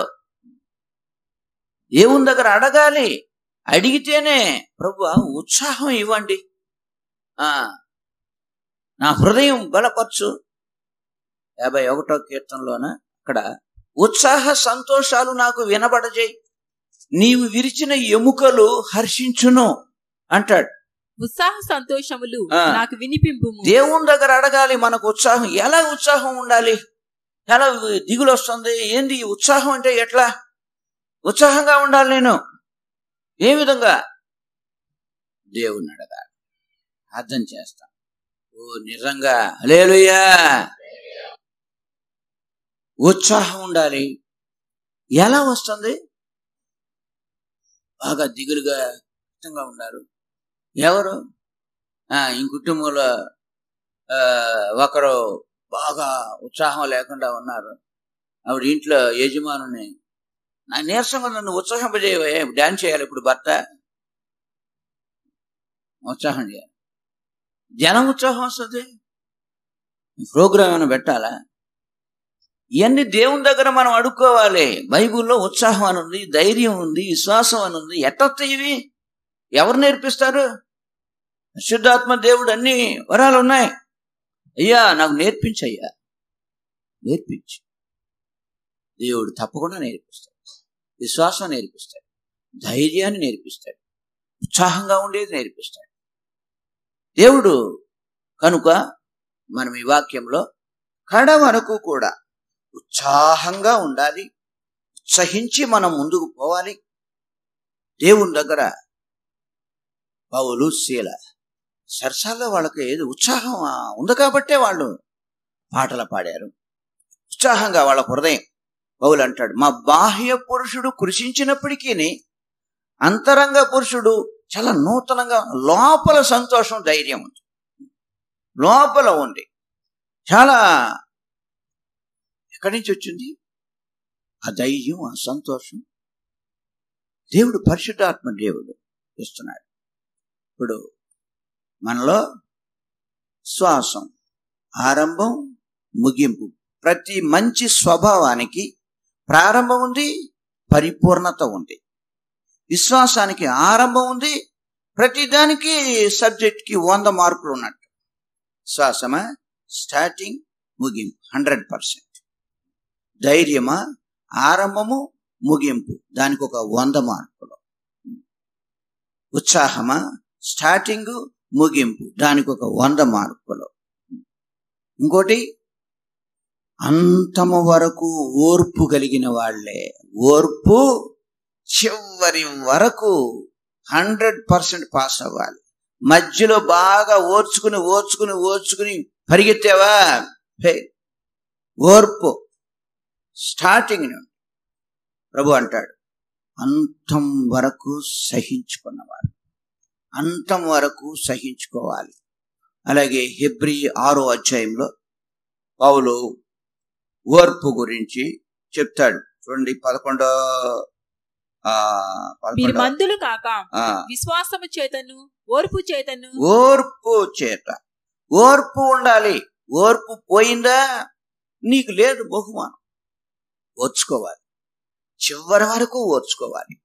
దేవుని దగ్గర అడగాలి అడిగితేనే ప్రభు ఉత్సాహం ఇవ్వండి ఆ నా హృదయం బలపరచు యాభై ఒకటో కీర్తనలోన అక్కడ ఉత్సాహ సంతోషాలు నాకు వినబడజేయి నీవు విరిచిన ఎముకలు హర్షించును అంటాడు ఉత్సాహ సంతోషములు ఆ. నాకు వినిపింపుము దేవుని దగ్గర అడగాలి మనకు ఉత్సాహం ఎలా ఉత్సాహం ఉండాలి ఎలా దిగులు వస్తుంది ఏంది ఈ ఉత్సాహం అంటే ఎట్లా ఉత్సాహంగా ఉండాలి నేను ఏ విధంగా దేవుణ్ణి అడగాలి అర్థం చేస్తాం ఓ నిజంగా లేలుయా ఉత్సాహం ఉండాలి ఎలా వస్తుంది బాగా దిగులుగా కష్టంగా ఉన్నారు ఎవరు ఆ, ఈ కుటుంబంలో ఆ, ఒకరు బాగా ఉత్సాహం లేకుండా ఉన్నారు ఆవిడ ఇంట్లో యజమానుని నా నీరసంగా నన్ను ఉత్సాహింపజేయవే డాన్స్ చేయాలి ఇప్పుడు భర్త ఉత్సాహం చేయాలి జనం ఉత్సాహం వస్తుంది ప్రోగ్రామ్ ఏమైనా పెట్టాలా ఇవన్నీ దేవుని దగ్గర మనం అడుక్కోవాలి బైబిల్లో ఉత్సాహం అని ఉంది ధైర్యం ఉంది విశ్వాసం అని ఉంది ఎట్టొస్తాయి ఇవి ఎవరు నేర్పిస్తారు పరిశుద్ధాత్మ దేవుడు అన్ని వరాలు ఉన్నాయి అయ్యా నాకు నేర్పించయ్యా నేర్పించు దేవుడు తప్పకుండా నేర్పిస్తాడు విశ్వాసం నేర్పిస్తాడు ధైర్యాన్ని నేర్పిస్తాడు ఉత్సాహంగా ఉండేది నేర్పిస్తాడు దేవుడు కనుక మనం ఈ వాక్యంలో కడ వరకు కూడా ఉత్సాహంగా ఉండాలి ఉత్సహించి మనం ముందుకు పోవాలి దేవుని దగ్గర పౌలు శీల సరసాల్లో వాళ్ళకి ఏది ఉత్సాహం ఆ, ఉంది కాబట్టే వాళ్ళు పాటలు పాడారు ఉత్సాహంగా వాళ్ళ హృదయం పౌలు అంటాడు మా బాహ్య పురుషుడు కృషించినప్పటికీ అంతరంగ పురుషుడు చాలా నూతనంగా లోపల సంతోషం ధైర్యం ఉంది లోపల ఉంది చాలా ఎక్కడి నుంచి వచ్చింది ఆ ధైర్యం ఆ సంతోషం దేవుడు పరిశుద్ధాత్మ దేవుడు ఇస్తున్నాడు ఇప్పుడు మనలో శ్వాసం ఆరంభం ముగింపు ప్రతి మంచి స్వభావానికి ప్రారంభం ఉంది పరిపూర్ణత ఉంది విశ్వాసానికి ఆరంభం ఉంది ప్రతి దానికి సబ్జెక్ట్కి వంద మార్కులు ఉన్నట్టు శ్వాసమా స్టార్టింగ్ ముగింపు హండ్రెడ్ పర్సెంట్ ధైర్యమా ఆరంభము ముగింపు దానికి ఒక వంద మార్కులు ఉత్సాహమా స్టార్టింగ్ ముగింపు దానికి ఒక వంద మార్కులు ఇంకోటి అంతము వరకు ఓర్పు కలిగిన వాళ్ళే ఓర్పు చివరి వరకు హండ్రెడ్ పర్సెంట్ పాస్ అవ్వాలి మధ్యలో బాగా ఓర్చుకుని ఓర్చుకుని ఓర్చుకుని పరిగెత్తావా ఫెయిల్ ఓర్పు స్టార్టింగ్ నుండి ప్రభు అంటాడు అంతం వరకు సహించుకున్నవారు అంతం వరకు సహించుకోవాలి అలాగే హెబ్రి ఆరో అధ్యాయంలో పౌలు ఓర్పు గురించి చెప్తాడు చూడండి పదకొండో ఆ, మీరు పదకొండో మందులు కాక ఆ, విశ్వాసము చేతను ఓర్పు చేతను ఓర్పు చేత ఓర్పు ఉండాలి ఓర్పు పోయిందా నీకు లేదు బహుమానం ఓర్చుకోవాలి చివరి వరకు ఓర్చుకోవాలి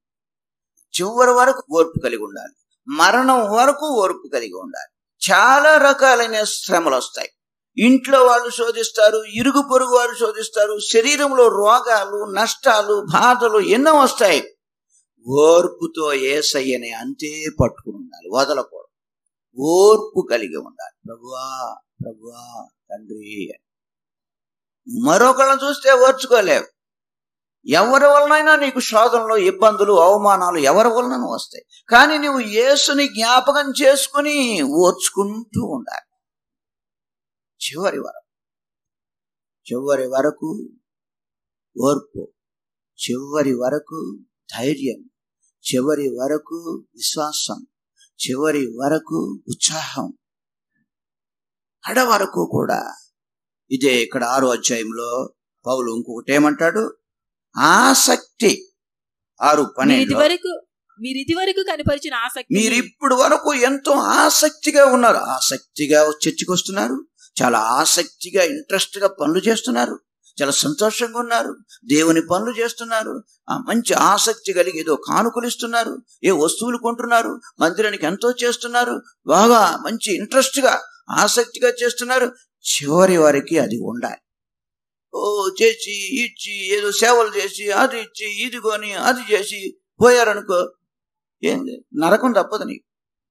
చివరి వరకు ఓర్పు కలిగి ఉండాలి మరణం వరకు ఓర్పు కలిగి ఉండాలి చాలా రకాలైన శ్రమలు వస్తాయి ఇంట్లో వాళ్ళు శోధిస్తారు ఇరుగు పొరుగు వారు శోధిస్తారు శరీరంలో రోగాలు నష్టాలు బాధలు ఎన్నో వస్తాయి ఓర్పుతో ఏసయ్యని అంతే పట్టుకుని ఉండాలి వదలకూడదు ఓర్పు కలిగి ఉండాలి ప్రభువా ప్రభువా తండ్రి మరొకళ్ళని చూస్తే ఓర్చుకోలేవు ఎవరి వలనైనా నీకు శోధనలు ఇబ్బందులు అవమానాలు ఎవరి వలన వస్తాయి కానీ నువ్వు యేసుని జ్ఞాపకం చేసుకుని ఓర్చుకుంటూ ఉండాలి చివరి వరకు చివరి వరకు ఓర్పు చివరి వరకు ధైర్యం చివరి వరకు విశ్వాసం చివరి వరకు ఉత్సాహం అడ వరకు కూడా ఇదే ఇక్కడ ఆరో అధ్యాయంలో పౌలు ఇంకొకటి ఏమంటాడు ఆసక్తి ఆరు మీరు పన్నెండు ఇదివరకు మీరు ఇదివరకు కనపరిచిన ఆసక్తి మీరు ఇప్పుడు వరకు ఎంతో ఆసక్తిగా ఉన్నారు ఆసక్తిగా చర్చికి వస్తున్నారు చాలా ఆసక్తిగా ఇంట్రెస్ట్ గా పనులు చేస్తున్నారు చాలా సంతోషంగా ఉన్నారు దేవుని పనులు చేస్తున్నారు ఆ మంచి ఆసక్తి కలిగి ఏదో కానుకలు ఇస్తున్నారు ఏ వస్తువులు కొంటున్నారు మందిరానికి ఎంతో చేస్తున్నారు బాగా మంచి ఇంట్రెస్ట్ గా ఆసక్తిగా చేస్తున్నారు చివరి వరకు అది ఉండాలి ఓ చేసి ఇచ్చి ఏదో సేవలు చేసి అది ఇచ్చి ఇది కొని అది చేసి పోయారనుకో ఏంది నరకం తప్పదు నీకు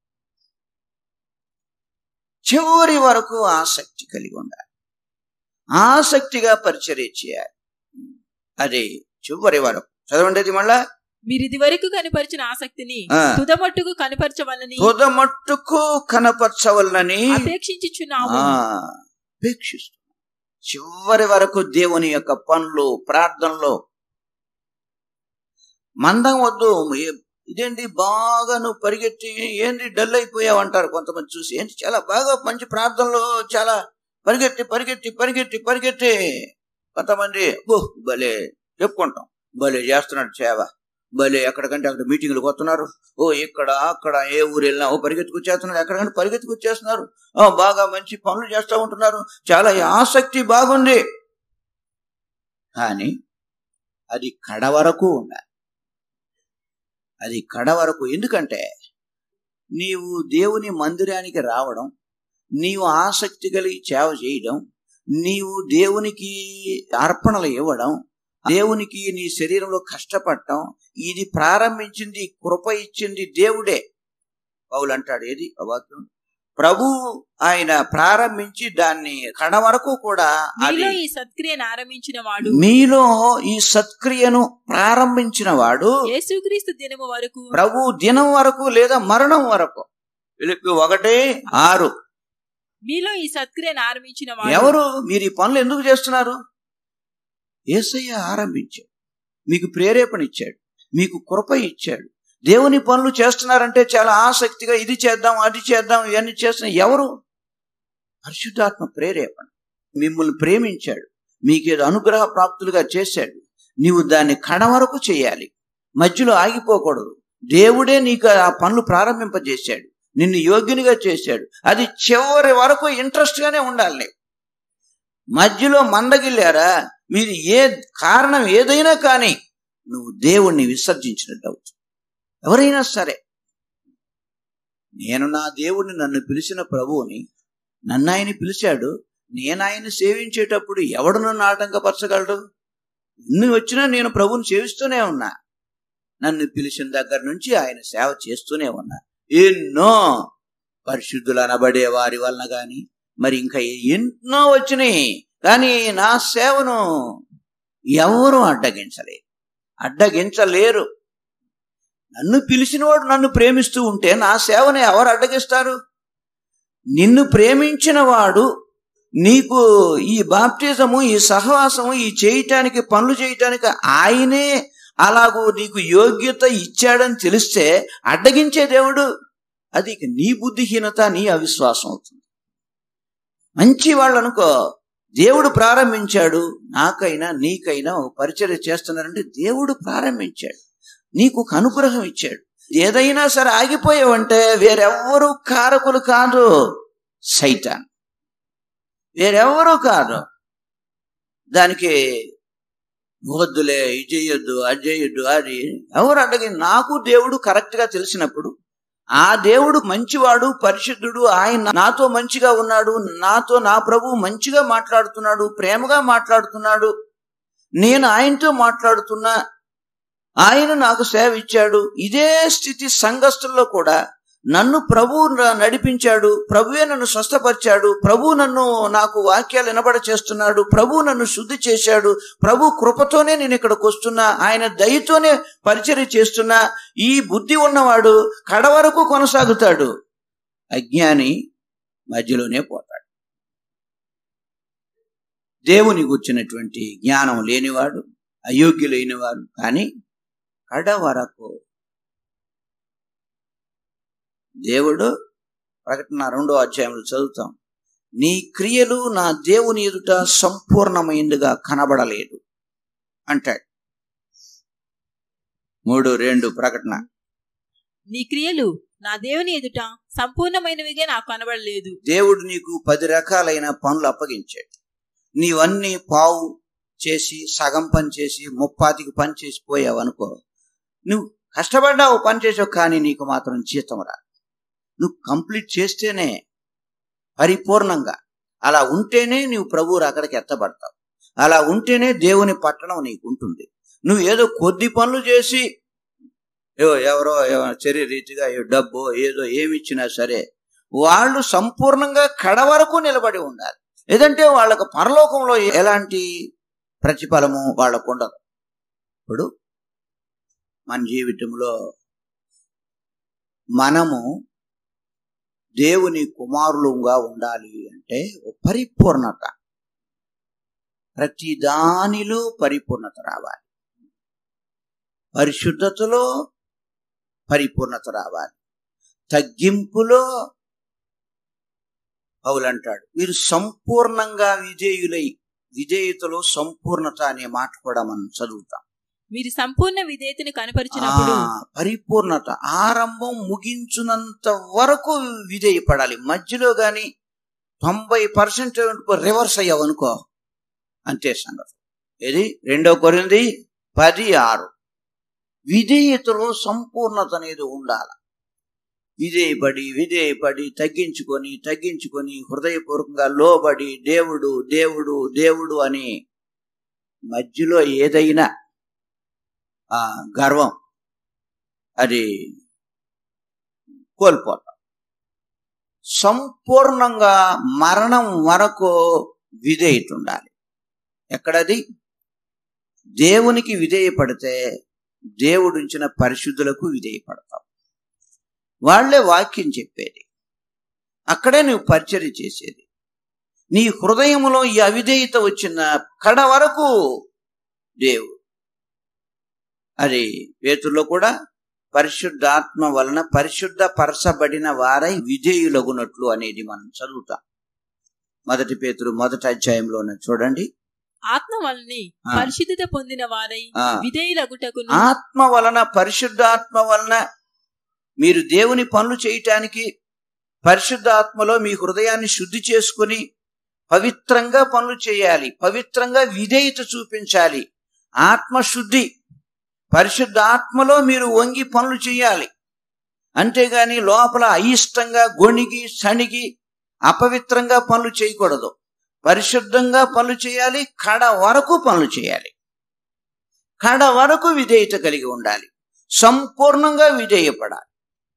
చివరి వరకు ఆసక్తి కలిగి ఉండాలి ఆసక్తిగా పరిచర్య చేయాలి అది చివరి వరకు చదవండి అది మళ్ళా మీరు ఇది వరకు కనపరిచిన ఆసక్తిని ఆ. తుదమట్టుకు కనపరచవలని తుదమట్టుకు కనపరచవలనని అపేక్షించుచున్నాము ఆ, అపేక్షిస్తున్నాం చివరి వరకు దేవుని యొక్క పనులు ప్రార్థనలో మందం వద్దు ఏ- ఇదేంటి బాగా నువ్వు పరిగెత్తి ఏంటి డల్ అయిపోయావు అంటారు కొంతమంది చూసి ఏంటి చాలా బాగా మంచి ప్రార్థనలో చాలా పరిగెత్తి పరిగెత్తి పరిగెత్తి పరిగెత్తి కొంతమంది ఓ భలే చెప్పుకుంటాం భలే చేస్తున్నాడు సేవ భలే ఎక్కడికంటే అక్కడ మీటింగ్లకు వస్తున్నారు ఓ ఇక్కడ అక్కడ ఏ ఊరు వెళ్ళినా ఓ పరిగెత్తుకొచ్చేస్తున్నారు ఎక్కడికంటే పరిగెత్తుకొచ్చేస్తున్నారు ఆ, బాగా మంచి పనులు చేస్తూ ఉంటున్నారు చాలా ఆసక్తి బాగుంది కానీ అది కడ వరకు ఉండాలి అది కడ వరకు ఎందుకంటే నీవు దేవుని మందిరానికి రావడం నీవు ఆసక్తి కలిగి సేవ చేయడం నీవు దేవునికి అర్పణలు ఇవ్వడం దేవునికి నీ శరీరంలో కష్టపడటం ఇది ప్రారంభించింది కృప ఇచ్చింది దేవుడే పౌలు అంటాడు ఏది ఆ వాక్యం ప్రభు ఆయన ప్రారంభించి దాన్ని కడ వరకు కూడా అది మీలో ఈ సత్క్రియను ఆరంభించిన వాడు మీలో ఈ సత్క్రియను ప్రారంభించిన వాడు యేసుక్రీస్తు దినము వరకు ప్రభు దినం వరకు లేదా మరణం వరకు ఫిలిప్పి ఒకటి ఆరు మీలో ఈ సత్క్రియను ఆరంభించిన వాడు ఎవరు మీరు ఈ పనులు ఎందుకు చేస్తున్నారు ఏసయ్య ఆరంభించాడు మీకు ప్రేరేపణ ఇచ్చాడు మీకు కృప ఇచ్చాడు దేవుని పనులు చేస్తున్నారంటే చాలా ఆసక్తిగా ఇది చేద్దాం అది చేద్దాం ఇవన్నీ చేస్తున్న ఎవరు పరిశుద్ధాత్మ ప్రేరేపణ మిమ్మల్ని ప్రేమించాడు మీకేదో అనుగ్రహ ప్రాప్తులుగా చేశాడు నీవు దాన్ని కడ వరకు చేయాలి మధ్యలో ఆగిపోకూడదు దేవుడే నీకు ఆ పనులు ప్రారంభింపజేశాడు నిన్ను యోగ్యునిగా చేశాడు అది చివరి వరకు ఇంట్రెస్ట్ గానే ఉండాలి నీకు. మధ్యలో మందగిల్లారా మీరు ఏ కారణం ఏదైనా కానీ నువ్వు దేవుణ్ణి విసర్జించినట్టు అవుతుంది ఎవరైనా సరే నేను నా దేవుణ్ణి నన్ను పిలిచిన ప్రభువుని నన్ను ఆయన పిలిచాడు నేను ఆయన సేవించేటప్పుడు ఎవడు నన్ను ఆటంకపరచగలడు ఎన్ని వచ్చినా నేను ప్రభువుని సేవిస్తూనే ఉన్నా నన్ను పిలిచిన దగ్గర నుంచి ఆయన సేవ చేస్తూనే ఉన్నా ఎన్నో పరిశుద్ధులు అనబడే వారి వలన గాని మరి ఇంకా ఎన్నో వచ్చినాయి కానీ నా సేవను ఎవరు అడ్డగించలేరు అడ్డగించలేరు నన్ను పిలిచినవాడు నన్ను ప్రేమిస్తూ ఉంటే నా సేవను ఎవరు అడ్డగిస్తారు నిన్ను ప్రేమించిన వాడు నీకు ఈ బాప్టిజము ఈ సహవాసము ఈ చేయటానికి పనులు చేయటానికి ఆయనే అలాగూ నీకు యోగ్యత ఇచ్చాడని తెలిస్తే అడ్డగించే దేవుడు అది ఇక నీ బుద్ధిహీనత నీ అవిశ్వాసం అవుతుంది మంచి వాళ్ళు అనుకో దేవుడు ప్రారంభించాడు నాకైనా నీకైనా ఒక పరిచర్య చేస్తున్నారంటే దేవుడు ప్రారంభించాడు నీకు ఒక అనుగ్రహం ఇచ్చాడు ఏదైనా సరే ఆగిపోయావంటే వేరెవ్వరూ కారకులు కాదు సైతాన్ వేరెవ్వరూ కాదు దానికి వద్దులే ఇది చేయొద్దు అది చేయొద్దు అది ఎవరు అడగి నాకు దేవుడు కరెక్ట్ గా తెలిసినప్పుడు ఆ దేవుడు మంచివాడు పరిశుద్ధుడు ఆయన నాతో మంచిగా ఉన్నాడు నాతో నా ప్రభు మంచిగా మాట్లాడుతున్నాడు ప్రేమగా మాట్లాడుతున్నాడు నేను ఆయనతో మాట్లాడుతున్నా ఆయన నాకు సేవ ఇచ్చాడు ఇదే స్థితి సంఘస్థుల్లో కూడా నన్ను ప్రభు నడిపించాడు ప్రభువే నన్ను స్వస్థపరిచాడు ప్రభు నన్ను నాకు వాక్యాలు వినబడ చేస్తున్నాడు ప్రభు నన్ను శుద్ధి చేశాడు ప్రభు కృపతోనే నేను ఇక్కడికి వస్తున్నా ఆయన దయతోనే పరిచర్య చేస్తున్నా ఈ బుద్ధి ఉన్నవాడు కడ వరకు కొనసాగుతాడు అజ్ఞాని మధ్యలోనే పోతాడు దేవుని గుర్చినటువంటి జ్ఞానం లేనివాడు అయోగ్యులైనవాడు కానీ కడ వరకు దేవుడు ప్రకటన రెండో అధ్యాయంలో చదువుతాం నీ క్రియలు నా దేవుని ఎదుట సంపూర్ణమైందిగా కనబడలేదు అంటాడు మూడు రెండు ప్రకటన నీ క్రియలు నా దేవుని ఎదుట సంపూర్ణమైనవిగా నాకు కనబడలేదు దేవుడు నీకు పది రకాలైన పనులు అప్పగించాడు నీవన్నీ పావు చేసి సగం పని చేసి ముప్పాతికి పని చేసి పోయావు అనుకో నువ్వు కష్టపడ్డావు పని చేసావు కానీ నీకు మాత్రం జీతం రా నువ్వు కంప్లీట్ చేస్తేనే పరిపూర్ణంగా అలా ఉంటేనే నీవు ప్రభువు అక్కడికి ఎత్తబడతావు అలా ఉంటేనే దేవుని పట్టణం నీకు ఉంటుంది నువ్వు ఏదో కొద్ది పనులు చేసి ఏవో ఎవరో ఏవో చర్య రీతిగా ఏ డబ్బు ఏదో ఏమి ఇచ్చినా సరే వాళ్ళు సంపూర్ణంగా కడ వరకు నిలబడి ఉండాలి లేదంటే వాళ్ళకు పరలోకంలో ఎలాంటి ప్రతిఫలము వాళ్ళకు ఉండదు ఇప్పుడు మన జీవితంలో మనము దేవుని కుమారులుగా ఉండాలి అంటే ఓ పరిపూర్ణత ప్రతి దానిలో పరిపూర్ణత రావాలి పరిశుద్ధతలో పరిపూర్ణత రావాలి తగ్గింపులో పౌలంటాడు మీరు సంపూర్ణంగా విధేయులై విధేయతలో సంపూర్ణత అనే మాట కూడా మనం చదువుతాం మీరు సంపూర్ణ విధేయతను కనపరిచినప్పుడు ఆ, పరిపూర్ణత ఆరంభం ముగించునంత వరకు విధేయపడాలి మధ్యలో గాని తొంభై పర్సెంట్ రివర్స్ అయ్యావు అనుకో అంతే సంగతి ఇది రెండో కొరింది పది ఆరు విధేయతలో సంపూర్ణత అనేది ఉండాలి విధేయపడి విధేయపడి తగ్గించుకొని తగ్గించుకొని హృదయపూర్వకంగా లోబడి దేవుడు దేవుడు దేవుడు అని మధ్యలో ఏదైనా ఆ గర్వం అది కోల్పోతాం సంపూర్ణంగా మరణం వరకు విధేయత ఉండాలి ఎక్కడది దేవునికి విధేయపడితే దేవుడుంచిన పరిశుద్ధులకు విధేయపడతావు వాళ్లే వాక్యం చెప్పేది అక్కడే నువ్వు పరిచర్య చేసేది నీ హృదయములో ఈ అవిధేయత వచ్చిన కడ వరకు దేవుడు అది పేతుల్లో కూడా పరిశుద్ధాత్మ వలన పరిశుద్ధ పరచబడిన వారై విధేయులగునట్లు అనేది మనం చదువుతాం మొదటి పేతురు మొదటి అధ్యాయంలోనే చూడండి ఆత్మ వలని ఆ. పరిశుద్ధత పొందిన వారై ఆ. విధేయులగుటకును ఆత్మ వలన పరిశుద్ధాత్మ వలన మీరు దేవుని పనులు చేయటానికి పరిశుద్ధాత్మలో మీ హృదయాన్ని శుద్ధి చేసుకుని పవిత్రంగా పనులు చేయాలి పవిత్రంగా విధేయత చూపించాలి ఆత్మశుద్ధి పరిశుద్ధ ఆత్మలో మీరు వంగి పనులు చేయాలి అంతేగాని లోపల అయిష్టంగా గొణిగి సణిగి అపవిత్రంగా పనులు చేయకూడదు పరిశుద్ధంగా పనులు చేయాలి కడ వరకు పనులు చేయాలి కడ వరకు విధేయత కలిగి ఉండాలి సంపూర్ణంగా విధేయపడాలి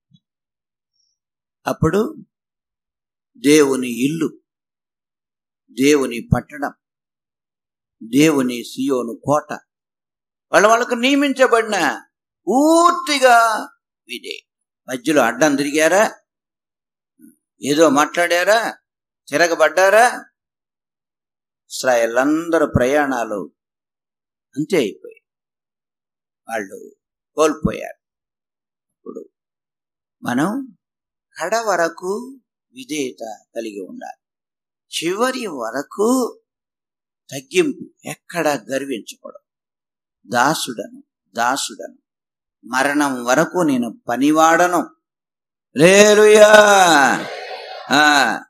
అప్పుడు దేవుని ఇల్లు దేవుని పట్టణం దేవుని సియోను కోట వాళ్ళ వాళ్ళకు నియమించబడిన పూర్తిగా విధే మధ్యలో అడ్డం తిరిగారా ఏదో మాట్లాడారా తిరగబడ్డారా ఇస్రాయలందరూ ప్రయాణాలు అంతే అయిపోయాయి వాళ్ళు కోల్పోయారు ఇప్పుడు మనం కడ వరకు విధేయత కలిగి ఉండాలి చివరి వరకు తగ్గింపు ఎక్కడ గర్వించకూడదు దాసుడను దాసుడను మరణం వరకు నేను పనివాడను లేలుయా ఆ,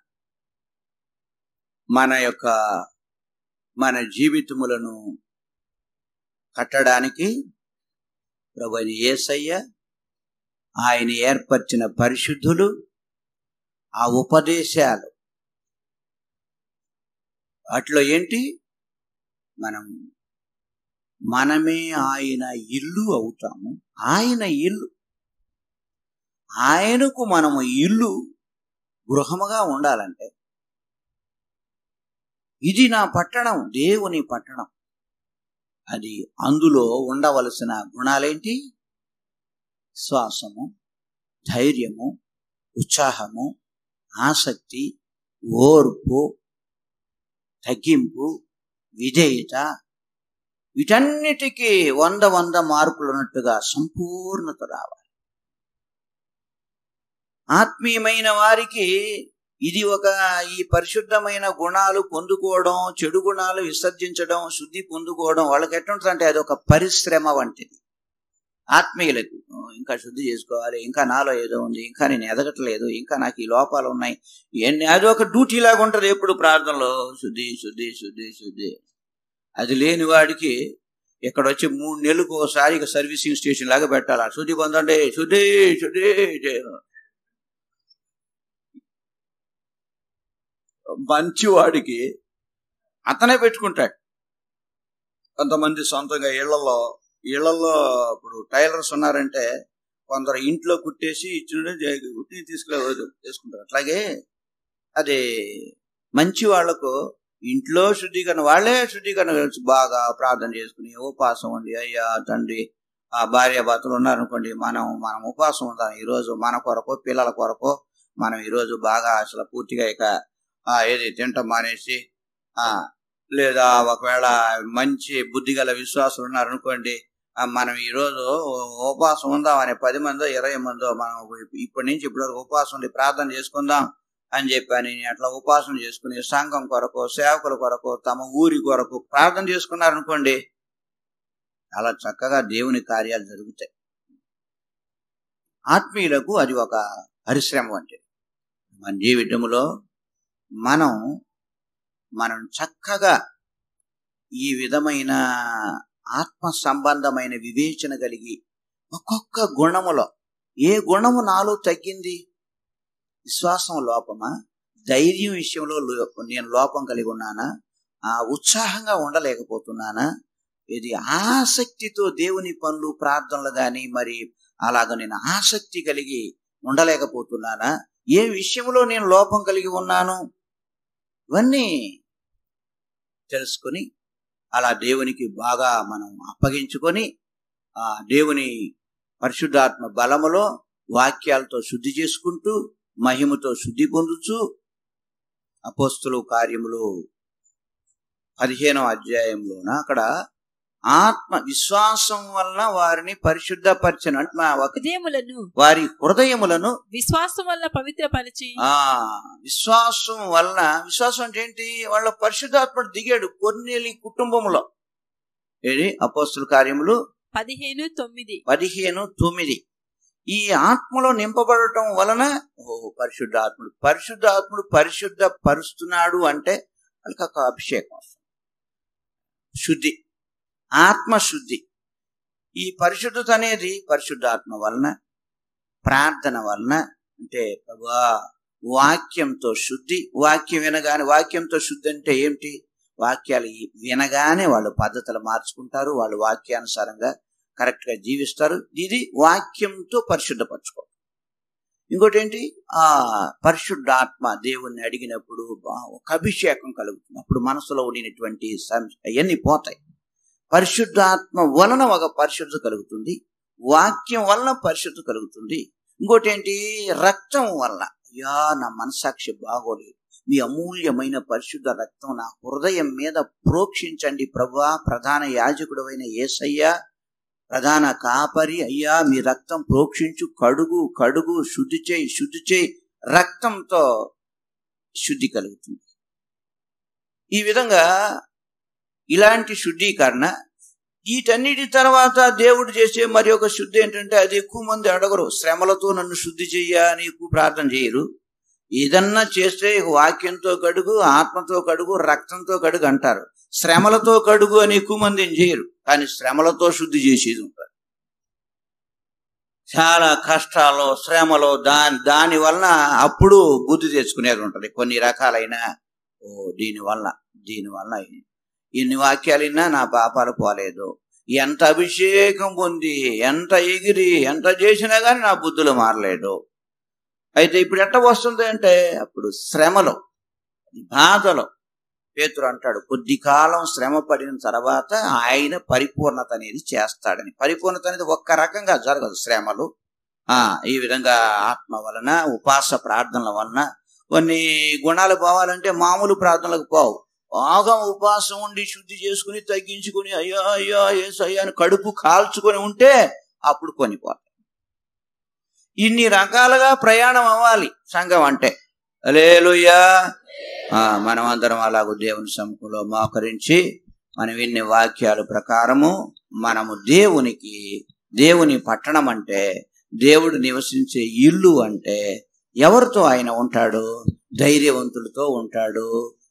మన యొక్క మన జీవితములను కట్టడానికి ప్రభు అయిన యేసయ్య ఆయన ఏర్పరిచిన పరిశుద్ధులు ఆ ఉపదేశాలు వాటిలో ఏంటి మనం మనమే ఆయన ఇల్లు అవుతాము ఆయన ఇల్లు ఆయనకు మనము ఇల్లు గృహముగా ఉండాలంటే ఇది నా పట్టణం దేవుని పట్టణం అది అందులో ఉండవలసిన గుణాలేంటి శ్వాసము ధైర్యము ఉత్సాహము ఆసక్తి ఓర్పు తగ్గింపు విధేయత వీటన్నిటికీ వంద వంద మార్కులు ఉన్నట్టుగా సంపూర్ణత రావాలి ఆత్మీయమైన వారికి ఇది ఒక ఈ పరిశుద్ధమైన గుణాలు పొందుకోవడం చెడు గుణాలు విసర్జించడం శుద్ధి పొందుకోవడం వాళ్ళకి ఎట్లుంటుందంటే అది ఒక పరిశ్రమ వంటిది ఆత్మీయులకు "ఓ, ఇంకా శుద్ధి చేసుకోవాలి ఇంకా నాలో ఏదో ఉంది ఇంకా నేను ఎదగట్లేదు ఇంకా నాకు ఈ లోపాలు ఉన్నాయి ఎన్ని అది ఒక డ్యూటీ లాగా ఉంటుంది ఎప్పుడు ప్రార్థనలో శుద్ధి శుద్ధి శుద్ధి శుద్ధి అది లేని వాడికి ఇక్కడ వచ్చి మూడు నెలలకు ఒకసారి ఇక సర్వీసింగ్ స్టేషన్ లాగా పెట్టాలి ఆ శుద్ధి పొందండి శుద్ధి శుద్ధి చేయ- మంచివాడికి అతనే పెట్టుకుంటాడు కొంతమంది సొంతంగా ఇళ్లలో ఇళ్లలో ఇప్పుడు టైలర్స్ ఉన్నారంటే కొందరు ఇంట్లో కుట్టేసి ఇచ్చిన కుట్టి తీసుకుని చేసుకుంటారు అట్లాగే అది మంచి వాళ్లకు ఇంట్లో శుద్ధీకరణ వాళ్ళే శుద్ధీకరణ చేసి బాగా ప్రార్థన చేసుకుని ఉపవాసం ఉండి అయ్యా తండ్రి ఆ భార్య భర్తలు ఉన్నారనుకోండి మనం మనం ఉపవాసం ఉందాం ఈరోజు మన కొరకు పిల్లల కొరకు మనం ఈరోజు బాగా అసలు పూర్తిగా ఇక ఆ, ఏది తింటాం మానేసి ఆ లేదా ఒకవేళ మంచి బుద్ధి గల విశ్వాసులు ఉన్నారనుకోండి ఆ, మనం ఈరోజు ఉపవాసం ఉందాం అనే పది మందో ఇరవై మందో మనం ఇప్పటి నుంచి ఇప్పటి వరకు ఉపవాసం ఉండి ప్రార్థన చేసుకుందాం అని చెప్పని అట్లా ఉపాసన చేసుకుని సంఘం కొరకు సేవకుల కొరకు తమ ఊరి కొరకు ప్రార్థన చేసుకున్నారనుకోండి చాలా చక్కగా దేవుని కార్యాలు జరుగుతాయి ఆత్మీయులకు అది ఒక పరిశ్రమ వంటిది మన జీవితంలో మనం మనం చక్కగా ఈ విధమైన ఆత్మ సంబంధమైన వివేచన కలిగి ఒక్కొక్క గుణములో ఏ గుణము నాలో తగ్గింది విశ్వాసం లోపమా ధైర్యం విషయంలో లో- నేను లోపం కలిగి ఉన్నానా ఆ ఉత్సాహంగా ఉండలేకపోతున్నానా ఇది ఆసక్తితో దేవుని పనులు ప్రార్థనలు గాని మరి అలాగ నేను ఆసక్తి కలిగి ఉండలేకపోతున్నానా ఏ విషయంలో నేను లోపం కలిగి ఉన్నాను ఇవన్నీ తెలుసుకొని అలా దేవునికి బాగా మనం అప్పగించుకొని ఆ దేవుని పరిశుద్ధాత్మ బలములో వాక్యాలతో శుద్ధి చేసుకుంటూ మహిమతో శుద్ధి పొందుచు అపోస్తులు కార్యములు పదిహేనవ అధ్యాయంలోన అక్కడ ఆత్మ విశ్వాసం వలన వారిని పరిశుద్ధపరచను అంటే మా ఒక- హృదయములను వారి హృదయములను విశ్వాసం వల్ల పవిత్రపరిచి ఆ విశ్వాసం వలన విశ్వాసం అంటే ఏంటి వాళ్ళ పరిశుద్ధాత్ముడు దిగాడు కొన్నేలి కుటుంబంలో ఏది అపోస్తుల కార్యములు పదిహేను తొమ్మిది పదిహేను తొమ్మిది ఈ ఆత్మలో నింపబడటం వలన ఓ పరిశుద్ధాత్ముడు పరిశుద్ధాత్ముడు పరిశుద్ధ పరుస్తున్నాడు అంటే వాళ్ళకి ఒక అభిషేకం వస్తుంది శుద్ధి ఆత్మ శుద్ధి ఈ పరిశుద్ధత అనేది పరిశుద్ధాత్మ వలన ప్రార్థన వలన అంటే ప్రభా వాక్యంతో శుద్ధి వాక్యం వినగానే వాక్యంతో శుద్ధి అంటే ఏమిటి వాక్యాలు వినగానే వాళ్ళు పద్ధతులు మార్చుకుంటారు వాళ్ళు వాక్యానుసారంగా కరెక్ట్ గా జీవిస్తారు ఇది వాక్యంతో పరిశుద్ధపరచుకో ఇంకోటి ఏంటి ఆ పరిశుద్ధాత్మ దేవుణ్ణి అడిగినప్పుడు బా- ఒక అభిషేకం కలుగుతుంది అప్పుడు మనసులో ఉండినటువంటి సంశ- అవన్నీ పోతాయి పరిశుద్ధాత్మ వలన ఒక పరిశుద్ధ కలుగుతుంది వాక్యం వలన పరిశుద్ధ కలుగుతుంది ఇంకోటి ఏంటి రక్తం వలన అయ్యా నా మనసాక్షి బాగోలేదు మీ అమూల్యమైన పరిశుద్ధ రక్తం నా హృదయం మీద ప్రోక్షించండి ప్రభా ప్రధాన యాజకుడు అయిన ఏసయ్యా ప్రధాన కాపరి అయ్యా మీ రక్తం ప్రోక్షించు కడుగు కడుగు శుద్ధి చేయి శుద్ధి చేయి రక్తంతో శుద్ధి కలుగుతుంది ఈ విధంగా ఇలాంటి శుద్ధీకరణ వీటన్నిటి తర్వాత దేవుడు చేసే మరి ఒక శుద్ధి ఏంటంటే అది ఎక్కువ మంది అడగరు శ్రమలతో నన్ను శుద్ధి చెయ్య అని ఎక్కువ ప్రార్థన చేయరు ఏదన్నా చేస్తే ఇక వాక్యంతో కడుగు ఆత్మతో కడుగు రక్తంతో కడుగు అంటారు శ్రమలతో కడుగు అని ఎక్కువ మంది ఏం చేయరు కానీ శ్రమలతో శుద్ధి చేసేది ఉంటారు చాలా కష్టాలు శ్రమలు దాని దాని వలన అప్పుడు బుద్ధి తెచ్చుకునేది ఉంటుంది కొన్ని రకాలైన ఓ దీని వలన దీని వలన ఎన్ని వాక్యాలు విన్నా నా పాపాలు పోలేదు ఎంత అభిషేకం పొంది ఎంత ఎగిరి ఎంత చేసినా గాని నా బుద్ధులు మారలేదు అయితే ఇప్పుడు ఎట్ట వస్తుంది అంటే అప్పుడు శ్రమలో బాధలో పేతురు అంటాడు కొద్ది కాలం శ్రమ పడిన తర్వాత ఆయన పరిపూర్ణత అనేది చేస్తాడని పరిపూర్ణత అనేది ఒక్క రకంగా జరగదు శ్రమలు ఆ ఈ విధంగా ఆత్మ వలన ఉపాస ప్రార్థనల వలన కొన్ని గుణాలు పోవాలంటే మామూలు ప్రార్థనలకు పోవు బాగా ఉపాసం ఉండి శుద్ధి చేసుకుని తగ్గించుకుని అయ్యా అయ్యా ఏసు అయ్యా అని కడుపు కాల్చుకొని ఉంటే అప్పుడు కొనిపోతాయి ఇన్ని రకాలుగా ప్రయాణం అవ్వాలి సంఘం అంటే అలేలుయ్యా ఆ, మనం అందరం అలాగూ దేవుని సముఖంలో మోకరించి మనం విన్ని వాక్యాల ప్రకారము మనము దేవునికి దేవుని పట్టణం అంటే దేవుడు నివసించే ఇల్లు అంటే ఎవరితో ఆయన ఉంటాడు ధైర్యవంతులతో ఉంటాడు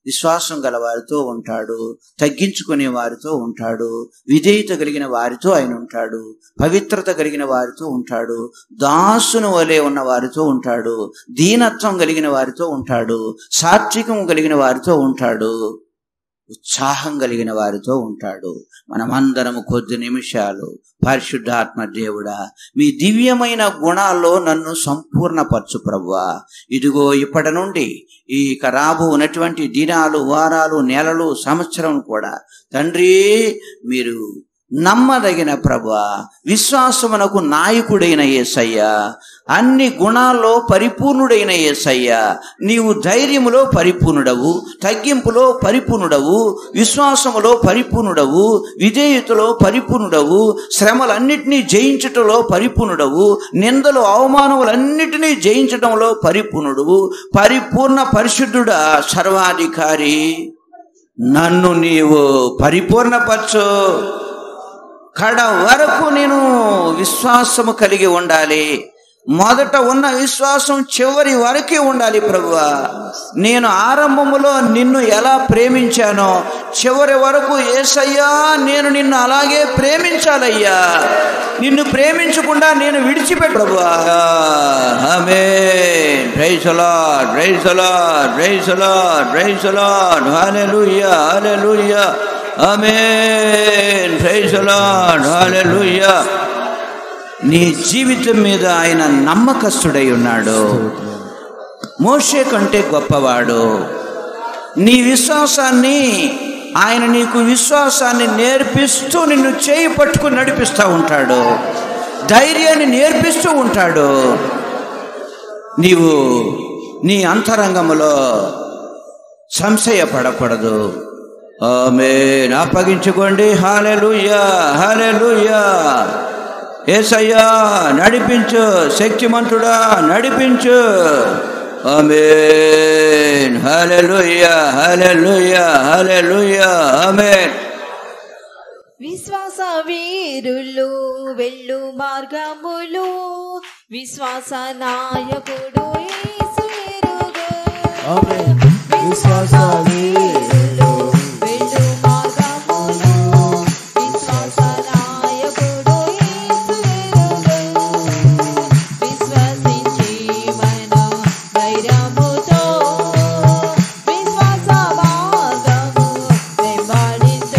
విశ్వాసం గల వారితో ఉంటాడు తగ్గించుకునే వారితో ఉంటాడు విధేయత కలిగిన వారితో ఆయన ఉంటాడు పవిత్రత కలిగిన వారితో ఉంటాడు దాసును వలె ఉన్న వారితో ఉంటాడు దీనత్వం కలిగిన వారితో ఉంటాడు సాత్వికం కలిగిన వారితో ఉంటాడు ఉత్సాహం కలిగిన వారితో ఉంటాడు మనమందరము కొద్ది నిమిషాలు పరిశుద్ధాత్మ దేవుడా మీ దివ్యమైన గుణాల్లో నన్ను సంపూర్ణపరచు ప్రభువా ఇదిగో ఇప్పటి నుండి ఈ ఇక రాబోనటువంటి దినాలు వారాలు నెలలు సంవత్సరం కూడా తండ్రి మీరు నమ్మదగిన ప్రభు విశ్వాసమునకు నాయకుడైన యేసయ్యా అన్ని గుణాల్లో పరిపూర్ణుడైన యేసయ్యా నీవు ధైర్యములో పరిపూర్ణుడవు తగ్గింపులో పరిపూర్ణుడవు విశ్వాసములో పరిపూర్ణుడవు విధేయతలో పరిపూర్ణుడవు శ్రమలన్నిటినీ జయించటంలో పరిపూర్ణుడవు నిందలు అవమానములన్నిటినీ జయించటంలో పరిపూర్ణుడు పరిపూర్ణ పరిశుద్ధుడా సర్వాధికారి నన్ను నీవు పరిపూర్ణపరచు కడ వరకు నేను విశ్వాసము కలిగి ఉండాలి మొదట ఉన్న విశ్వాసం చివరి వరకే ఉండాలి ప్రభువా నేను ఆరంభములో నిన్ను ఎలా ప్రేమించానో చివరి వరకు ఏసయ్యా నేను నిన్ను అలాగే ప్రేమించాలయ్యా నిన్ను ప్రేమించకుండా నేను విడిచిపెట్టు ప్రభువా ఆమె రైసలా రైసలా రైసలా రైసలా hallelujah hallelujah amen praise lord hallelujah నీ జీవితం మీద ఆయన నమ్మకస్తుడై ఉన్నాడు మోషే కంటే గొప్పవాడు నీ విశ్వాసాన్ని ఆయన నీకు విశ్వాసాన్ని నేర్పిస్తూ నిన్ను చేయి పట్టుకుని నడిపిస్తూ ఉంటాడు ధైర్యాన్ని నేర్పిస్తూ ఉంటాడు నీవు నీ అంతరంగములో సంశయపడకూడదు ఆమేన్ అప్పగించుకోండి హాలెలుయ్యా హాలెలుయ్యా ఏసయ్యా నడిపించు శక్తిమంతుడా నడిపించు amen hallelujah hallelujah hallelujah amen విశ్వాస వీరులు వెళ్ళు మార్గములు విశ్వాస నాయకుడు యేసురుగు. విశ్వాస వీరులు వెళ్ళు మార్గములు విశ్వాస నాయకుడు యేసురుగు. విశ్వసించి మనం ధైర్యముతో విశ్వాస మార్గము వెంబడించు.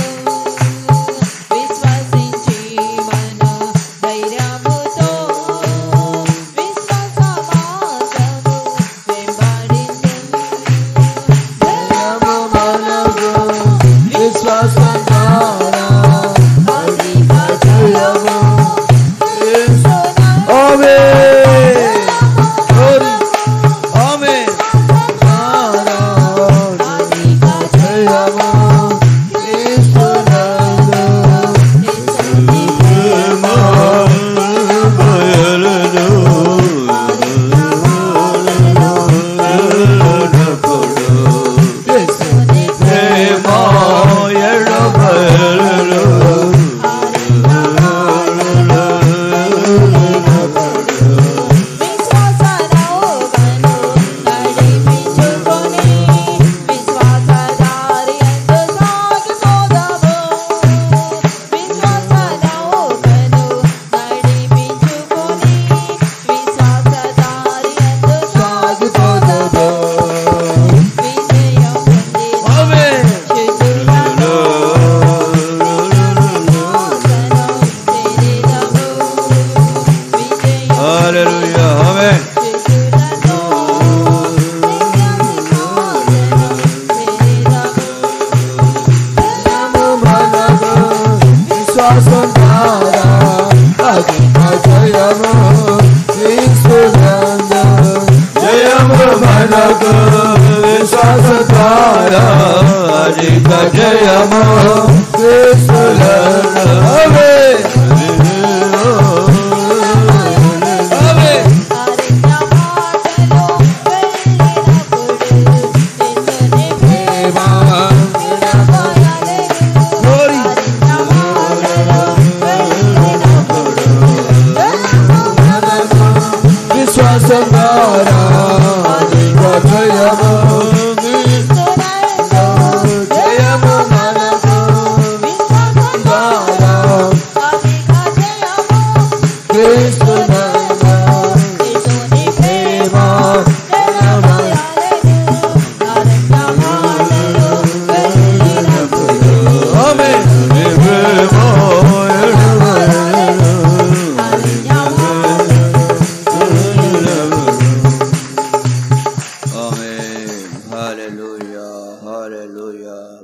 విశ్వసించి మనం ధైర్యముతో విశ్వాస మార్గము వెంబడించు. ధైర్యము మనకు విశ్వాస ద్వారా అధిక జయము యేసునందు ఆమేన్ గ్లోరీ ఆమేన్ అధిక జయము యేసునందు ప్రేమ ఎడబయలు విశ్వాసనౌకను నడిపించుకొని విశ్వాసదారియందు సాగిపోదాము. విశ్వాసనౌకను నడిపించుకొని విశ్వాసదారియందు సాగిపోదాము. విజయం పొంది ఆమేన్ శుద్ధులను శరీరము విజయం హల్లెలూయా ఆమేన్ విశ్వాసం ద్వారా అధిక జయము యేసునందు జయము మనకు విశ్వాస ద్వారా అధిక జయము యేసునందు ఆమేన్ ఆమేన్ గ్లోరీ విశ్వాసం ద్వారా అధిక జయము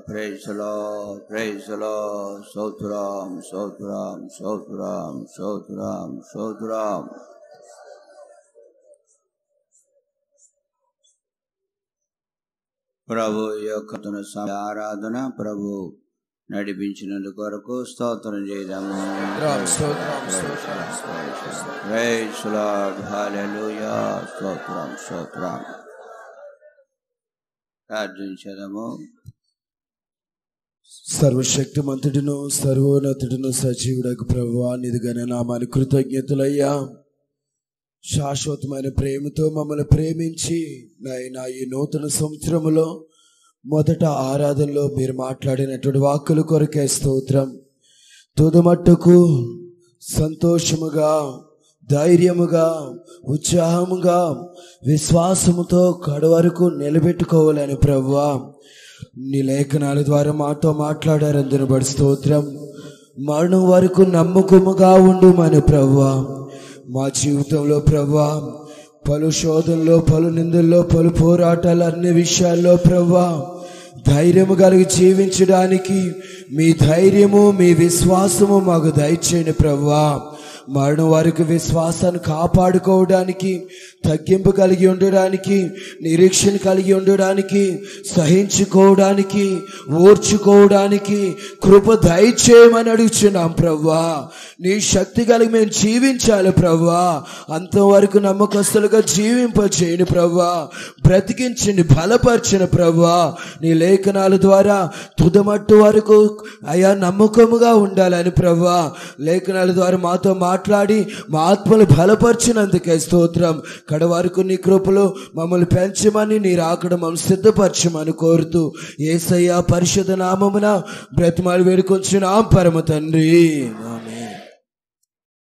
ప్రైజ్ లో ప్రైజ్ లో సౌతురాం సౌతురాం సౌతురాం సౌతురాం సౌతురాం ప్రభు యొక్క తన సమ- ఆరాధన ప్రభు నడిపించినందుకు కొరకు స్తోత్రం చేయదాము ప్రైజ్ లార్డ్ హల్లెలూయా స్తోత్రం స్తోత్రం ప్రార్థించదము సర్వశక్తిమంతుడును సర్వోన్నతుడును సజీవుడకు ప్రభువా నిధి నామాని కృతజ్ఞతలయ్యా శాశ్వతమైన ప్రేమతో మమ్మల్ని ప్రేమించి నాయన ఈ నూతన సంవత్సరములో మొదట ఆరాధనలో మీరు మాట్లాడినటువంటి వాక్కుల కొరకే స్తోత్రం తుదమట్టుకు సంతోషముగా ధైర్యముగా ఉత్సాహముగా విశ్వాసముతో కడవరకు నిలబెట్టుకోవాలని ప్రభువా నీ లేఖనాల ద్వారా మాతో మాట్లాడారు అందును బడి స్తోత్రం మరణం వరకు నమ్మకముగా ఉండు మన ప్రభువా మా జీవితంలో ప్రభువా పలు శోధనలో పలు నిందల్లో పలు పోరాటాలు అన్ని విషయాల్లో ప్రభువా ధైర్యము కలిగి జీవించడానికి మీ ధైర్యము మీ విశ్వాసము మాకు దయచేయండి ప్రభువా మరణం వారికి విశ్వాసాన్ని కాపాడుకోవడానికి తగ్గింపు కలిగి ఉండడానికి నిరీక్షణ కలిగి ఉండడానికి సహించుకోవడానికి ఓర్చుకోవడానికి కృప దయచేయమని అడుగుచున్నాం ప్రవ్వా నీ శక్తి కలిగి మేము జీవించాలి ప్రవ్వా అంతవరకు నమ్మకస్తులుగా జీవింపచేయని ప్రవ్వా బ్రతికించండి బలపరచిన ప్రవ్వా నీ లేఖనాల ద్వారా తుదమట్టు వరకు అయా నమ్మకముగా ఉండాలని ప్రవ్వా లేఖనాల ద్వారా మాతో మాట్లాడి మా ఆత్మలు బలపరిచినందుకే స్తోత్రం కడ వరకు నీ కృపలో మమ్మల్ని పెంచమని నీ రాకడ మమ్మల్ని సిద్ధపరచమని కోరుతూ ఏసయ్య పరిశుద్ధ నామమున బ్రతిమాలు వేడుకొంచున్నాం పరమ తండ్రి ఆమేన్.